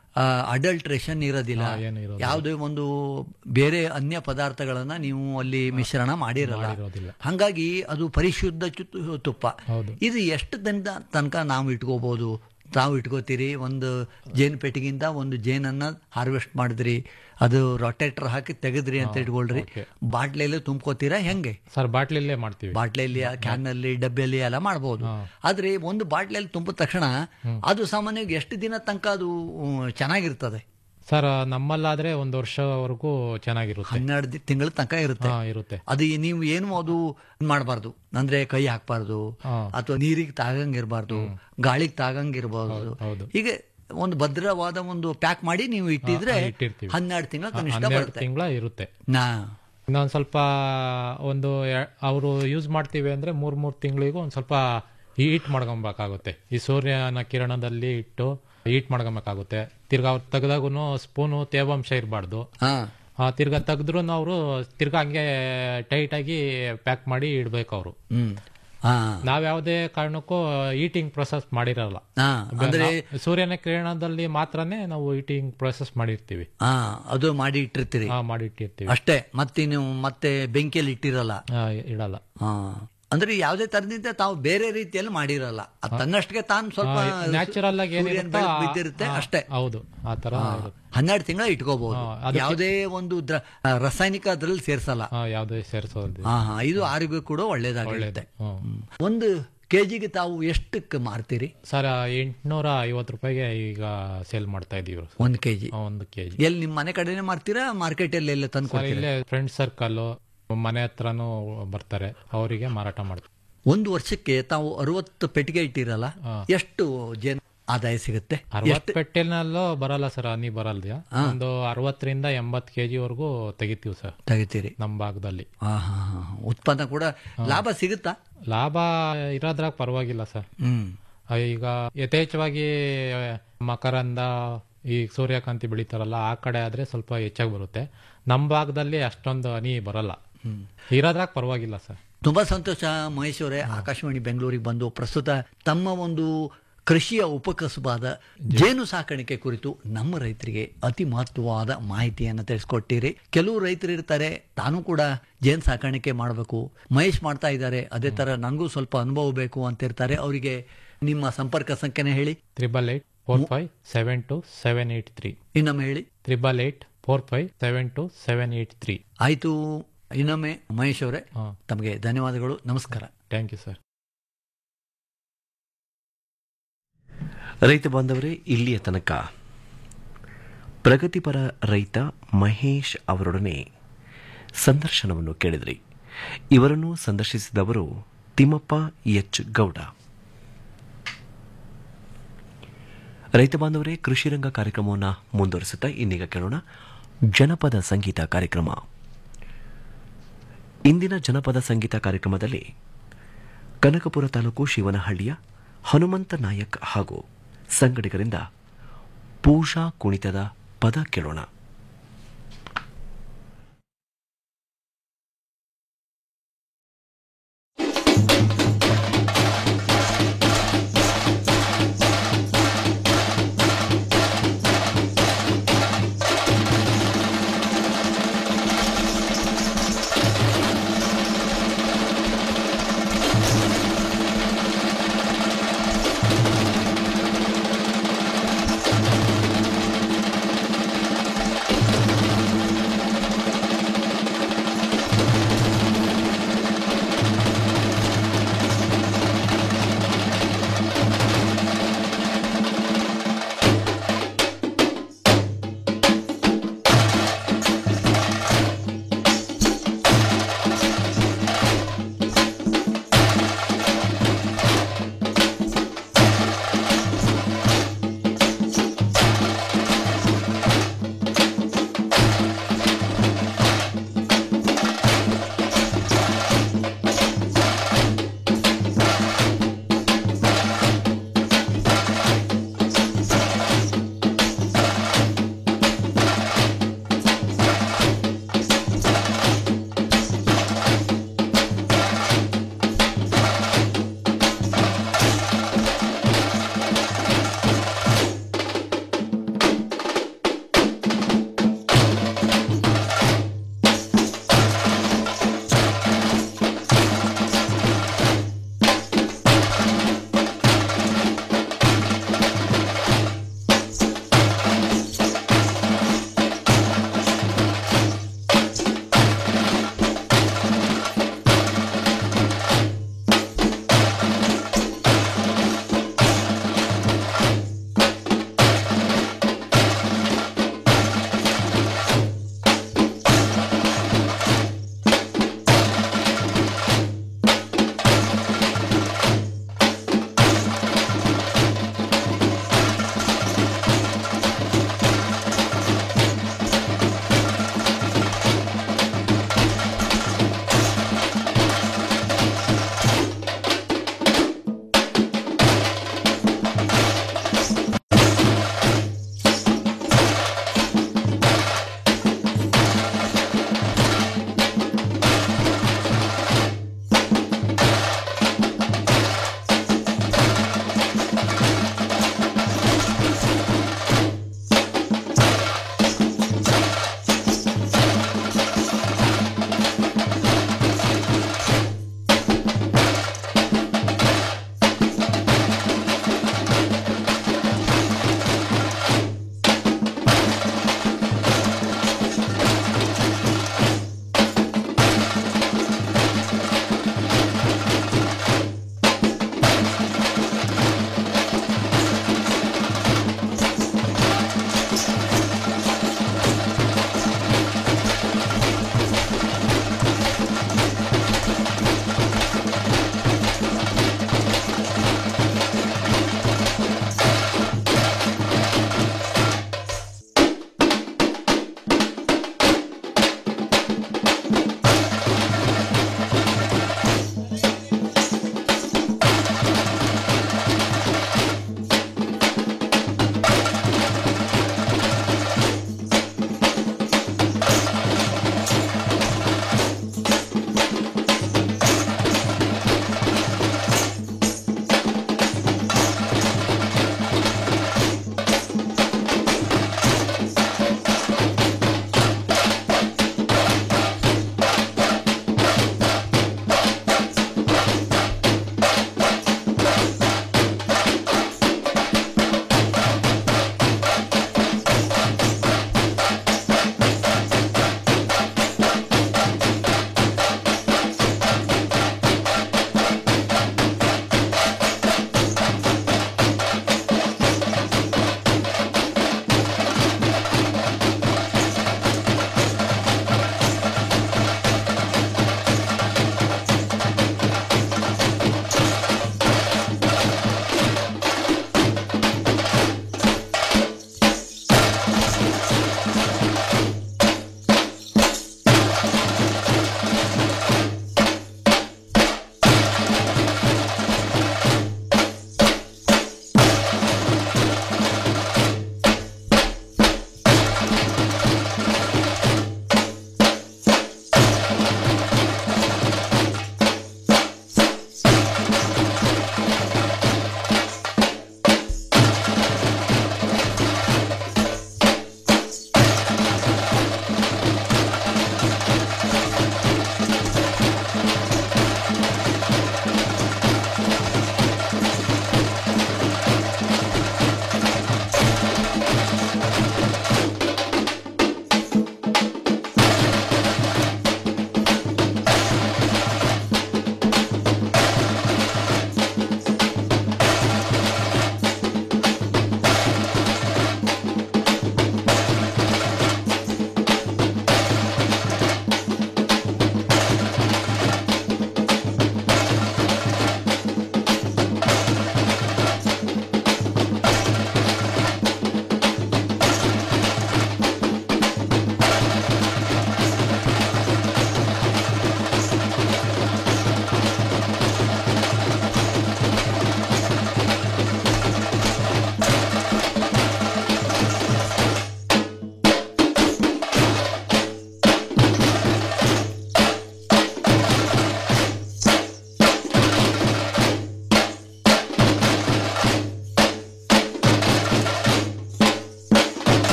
ಅಡಲ್ಟ್ರೇಷನ್ ಇರೋದಿಲ್ಲ ಏನು ಇರೋದಿಲ್ಲ. ಯಾವುದೇ ಒಂದು ಬೇರೆ ಅನ್ಯ ಪದಾರ್ಥಗಳನ್ನ ನೀವು ಅಲ್ಲಿ ಮಿಶ್ರಣ ಮಾಡಿರಲ್ಲ ಇರೋದಿಲ್ಲ ಹಂಗಾಗಿ ಅದು ಪರಿಶುದ್ಧ ಚು- ತುಪ್ಪ ಹೌದು. ಇದು ಎಷ್ಟು ದಿನದ ತನಕ ನಾವು ಇಟ್ಕೋಬಹುದು ತಾವು ಇಟ್ಕೋತೀರಿ ಒಂದು ಜೇನು ಪೆಟ್ಟಿಗಿಂದ ಒಂದು ಜೇನನ್ನ ಹಾರ್ವೆಸ್ಟ್ ಮಾಡಿದ್ರಿ ಅದು ರೊಟೇಟರ್ ಹಾಕಿ ತೆಗೆದ್ರಿ ಅಂತ ಇಟ್ಕೊಳ್ರಿ ಬಾಟ್ಲಿಯಲ್ಲಿ ತುಂಬ್ಕೋತೀರಾ ಹೆಂಗೆ ಸರ್ ಬಾಟ್ಲಿಲ್ಲೇ ಮಾಡ್ತೀವಿ ಬಾಟ್ಲಿಯಲ್ಲಿ ಕ್ಯಾನಲ್ಲಿ ಡಬ್ಬಿಯಲ್ಲಿ ಎಲ್ಲ ಮಾಡಬಹುದು ಆದ್ರೆ ಒಂದು ಬಾಟ್ಲಿಯಲ್ಲಿ ತುಂಬಿದ ತಕ್ಷಣ ಅದು ಸಾಮಾನ್ಯವಾಗಿ ಎಷ್ಟು ದಿನ ತನಕ ಅದು ಉಮ್, ಚೆನ್ನಾಗಿರ್ತದೆ ಸರ್ ನಮ್ಮಲ್ಲಾದ್ರೆ ಒಂದು ವರ್ಷವರೆಗೂ ಚೆನ್ನಾಗಿರುತ್ತೆ ಹನ್ನೆರಡು ತಿಂಗಳ ತನಕ ಇರುತ್ತೆ ಹಾ ಇರುತ್ತೆ ಅದು ನೀವು ಏನು ಅದು ಮಾಡಬಾರ್ದು ಅಂದ್ರೆ ಕೈ ಹಾಕ್ಬಾರ್ದು ಹಾ. ಅಥವಾ ನೀರಿಗೆ ತಾಗಂಗಿರ್ಬಾರ್ದು ಗಾಳಿಗೆ ತಾಗಂಗಿರ್ಬಾರ್ದು ಹೌದು. ಹೀಗೆ ಒಂದು ಭದ್ರವಾದ ಒಂದು ಪ್ಯಾಕ್ ಮಾಡಿ ನೀವು ಇಟ್ಟಿದ್ರೆ ಹಾ, ಇಟ್ಟಿರ್ತೀವಿ. ಹನ್ನೆರಡು ತಿಂಗಳ ಕನಿಷ್ಠ ಹನ್ನೆರಡು ಬರುತ್ತೆ ತಿಂಗಳ ಇರುತ್ತೆ ನಾ ಇನ್ನೊಂದ್ ಸ್ವಲ್ಪ ಒಂದು ಅವರು ಯೂಸ್ ಮಾಡ್ತೀವಿ ಅಂದ್ರೆ ಮೂರ್ ಮೂರ್ ತಿಂಗಳಿಗೂ ಒಂದ್ ಸ್ವಲ್ಪ ಹೀಟ್ ಮಾಡ್ಕೊಬೇಕಾಗುತ್ತೆ ಈ ಸೂರ್ಯನ ಕಿರಣದಲ್ಲಿ ಇಟ್ಟು ಹೀಟ್ ಮಾಡ್ಕೊಬೇಕಾಗುತ್ತೆ ತಿರ್ಗಾ ಅವ್ರು ತೆಗ್ದಾಗೂ ಸ್ಪೂನು ತೇವಾಂಶ ಇರಬಾರ್ದು ಹಾ ತಿರ್ಗಾ ತೆಗ್ದ್ರು ಅವರು ತಿರ್ಗಾ ಹಂಗೆ ಟೈಟ್ ಆಗಿ ಪ್ಯಾಕ್ ಮಾಡಿ ಇಡ್ಬೇಕು ಅವರು ಹ್ಮ್ ಹಾ ನಾವ್ ಯಾವುದೇ ಕಾರಣಕ್ಕೂ ಈಟಿಂಗ್ ಪ್ರೊಸೆಸ್ ಮಾಡಿರಲ್ಲ ಹಾ ಅಂದ್ರೆ ನಾವು ಸೂರ್ಯನ ಕಿರಣದಲ್ಲಿ ಮಾತ್ರನೇ ನಾವು ಈಟಿಂಗ್ ಪ್ರೊಸೆಸ್ ಮಾಡಿರ್ತೀವಿ ಹಾ ಅದು ಮಾಡಿ ಇಟ್ಟಿರ್ತೀರಿ ಹಾ ಮಾಡಿ ಇಟ್ಟಿರ್ತೀವಿ ಅಷ್ಟೇ ಮತ್ತೆ ನೀವು ಮತ್ತೆ ಬೆಂಕಿಯಲ್ಲಿ ಇಟ್ಟಿರಲ್ಲ ಆ, ಇಡಲ್ಲ ಹಾ ಅಂದ್ರೆ ಯಾವುದೇ ತರದಿಂದ ತಾವು ಬೇರೆ ರೀತಿಯಲ್ಲಿ ಮಾಡಿರಲ್ಲ ಅದು ತನ್ನಷ್ಟಕ್ಕೆ ತಾನು ಸ್ವಲ್ಪ ನ್ಯಾಚುರಲ್ ಆಗಿ ಸೂರ್ಯನ ಏನಿರುತ್ತೋ ಬೆಳಕು ಆ- ಬಿದ್ದಿರುತ್ತೆ ಆ- ಅಷ್ಟೇ ಹೌದು ಆ ತರ ಇರುತ್ತೆ. ಹನ್ನೆರಡು ತಿಂಗಳ ಇಟ್ಕೋಬಹುದು ಹಾ, ಅದಕ್ಕೆ- ಯಾವುದೇ ಒಂದು ದ್ರ- ಆ, ರಾಸಾಯನಿಕ ಅದ್ರಲ್ಲಿ ಸೇರ್ಸಲ್ಲ ಆ, ಯಾವ್ದೇ ಸೇರಿಸೋದು ಹಾ ಹಾ ಇದು ಆರೋಗ್ಯ ಕೂಡ ಒಳ್ಳೇದಾಗಿರುತ್ತೆ ಹ್ಮ್. ಹ್ಮ್. ಒಂದು ಕೆಜಿಗೆ ತಾವು ಎಷ್ಟಕ್ಕೆ ಮಾರ್ತೀರಿ ಸರ್ ಎಂಟ್ನೂರ ಐವತ್ತು ರೂಪಾಯಿಗೆ ಈಗ ಸೇಲ್ ಮಾಡ್ತಾ ಇದೀವಿ ಒಂದು ಕೆಜಿ ಒಂದು ಕೆಜಿ ಎಲ್ಲಿ ನಿಮ್ಮ ಮನೆ ಕಡೆನೆ ಮಾರ್ತೀರಾ ಮಾರ್ಕೆಟ್ ಅಲ್ಲಿ ಎಲ್ಲ ತಂದು ಸರ್ ಇಲ್ಲೇ ಫ್ರೆಂಡ್ ಸರ್ಕಲ್ ಮನೆ ಹತ್ರನೂ ಬರ್ತಾರೆ ಅವರಿಗೆ ಮಾರಾಟ ಮಾಡ್ತೀವಿ ಒಂದು ವರ್ಷಕ್ಕೆ ತಾವು ಅರವತ್ತು ಪೆಟ್ಟಿಗೆ ಇಟ್ಟಿರಲ್ಲ ಎಷ್ಟು ಜೇನು ಆದಾಯ ಸಿಗುತ್ತೆ ಅರವತ್ತು ಪೆಟ್ಟಿನಲ್ಲೂ ಬರಲ್ಲ ಸರ್ ಹನಿ ಬರಲ್ದ ಒಂದು ಅರವತ್ತರಿಂದ ಎಂಬತ್ತು ಕೆಜಿ ವರೆಗೂ ತೆಗಿತೀವಿ ಸರ್ ತೆಗಿತೀರಿ ನಮ್ಮ ಭಾಗದಲ್ಲಿ ಹಾ ಹಾ ಹಾ ಹಾ. ಉತ್ಪನ್ನ ಕೂಡ ಲಾಭ ಸಿಗುತ್ತಾ ಲಾಭ ಇರೋದ್ರಾಗ ಪರವಾಗಿಲ್ಲ ಸರ್ ಹ್ಮ್ ಈಗ ಯಥೇಚ್ಛವಾಗಿ ಮಕರಂದ ಈ ಸೂರ್ಯಕಾಂತಿ ಬೆಳಿತಾರಲ್ಲ ಆ ಕಡೆ ಆದ್ರೆ ಸ್ವಲ್ಪ ಹೆಚ್ಚಾಗಿ ಬರುತ್ತೆ ನಮ್ಮ ಭಾಗದಲ್ಲಿ ಅಷ್ಟೊಂದು ಹನಿ ಬರಲ್ಲ ಇರೋದ್ರಾಗ ಪರವಾಗಿಲ್ಲ ಸರ್ ತುಂಬಾ ಸಂತೋಷ ಮಹೇಶ್ ಅವರೇ ಆಕಾಶವಾಣಿ ಬೆಂಗಳೂರಿಗೆ ಬಂದು ಪ್ರಸ್ತುತ ತಮ್ಮ ಒಂದು ಕೃಷಿಯ ಉಪಕಸುಬಾದ ಜೇನು ಸಾಕಾಣಿಕೆ ಕುರಿತು ನಮ್ಮ ರೈತರಿಗೆ ಅತಿ ಮಹತ್ವವಾದ ಮಾಹಿತಿಯನ್ನು ತಿಳಿಸ್ಕೊಟ್ಟಿರಿ ಕೆಲವು ರೈತರು ಇರ್ತಾರೆ ತಾನು ಕೂಡ ಜೇನು ಸಾಕಾಣಿಕೆ ಮಾಡಬೇಕು ಮಹೇಶ್ ಮಾಡ್ತಾ ಇದ್ದಾರೆ ಅದೇ ತರ ನನಗೂ ಸ್ವಲ್ಪ ಅನುಭವ ಬೇಕು ಅಂತ ಇರ್ತಾರೆ ಅವರಿಗೆ ನಿಮ್ಮ ಸಂಪರ್ಕ ಸಂಖ್ಯೆನ ಹೇಳಿ triple eight four five seven two seven eight three ಇನ್ನೊಮ್ಮೆ ಹೇಳಿ triple eight four five seven two seven eight three ಆಯ್ತು ಇನ್ನೊಮ್ಮೆ ಮಹೇಶ್ ಅವರೇ ಹಾ ತಮಗೆ ಧನ್ಯವಾದಗಳು ನಮಸ್ಕಾರ ಥ್ಯಾಂಕ್ ಯು ಸರ್ ರೈತ ಬಾಂಧವರೇ ಇಲ್ಲಿಯ ತನಕ ಪ್ರಗತಿಪರ ರೈತ ಮಹೇಶ್ ಅವರೊಡನೆ ಸಂದರ್ಶನವನ್ನು ಕೇಳಿದ್ರಿ ಇವರನ್ನು ಸಂದರ್ಶಿಸಿದವರು ತಿಮ್ಮಪ್ಪ ಎಚ್ ಗೌಡ ರೈತ ಬಾಂಧವರೇ ಕೃಷಿ ರಂಗ ಕಾರ್ಯಕ್ರಮವನ್ನು ಮುಂದುವರಿಸುತ್ತಾ ಇನ್ನೀಗ ಕೇಳೋಣ ಜನಪದ ಸಂಗೀತ ಕಾರ್ಯಕ್ರಮ ಇಂದಿನ ಜನಪದ ಸಂಗೀತ ಕಾರ್ಯಕ್ರಮದಲ್ಲಿ ಕನಕಪುರ ತಾಲೂಕು ಶಿವನಹಳ್ಳಿಯ ಹನುಮಂತ ನಾಯಕ್ ಹಾಗೂ ಸಂಗಡಿಗರಿಂದ ಪೂಜಾ ಕುಣಿತದ ಪದ ಕೇಳೋಣ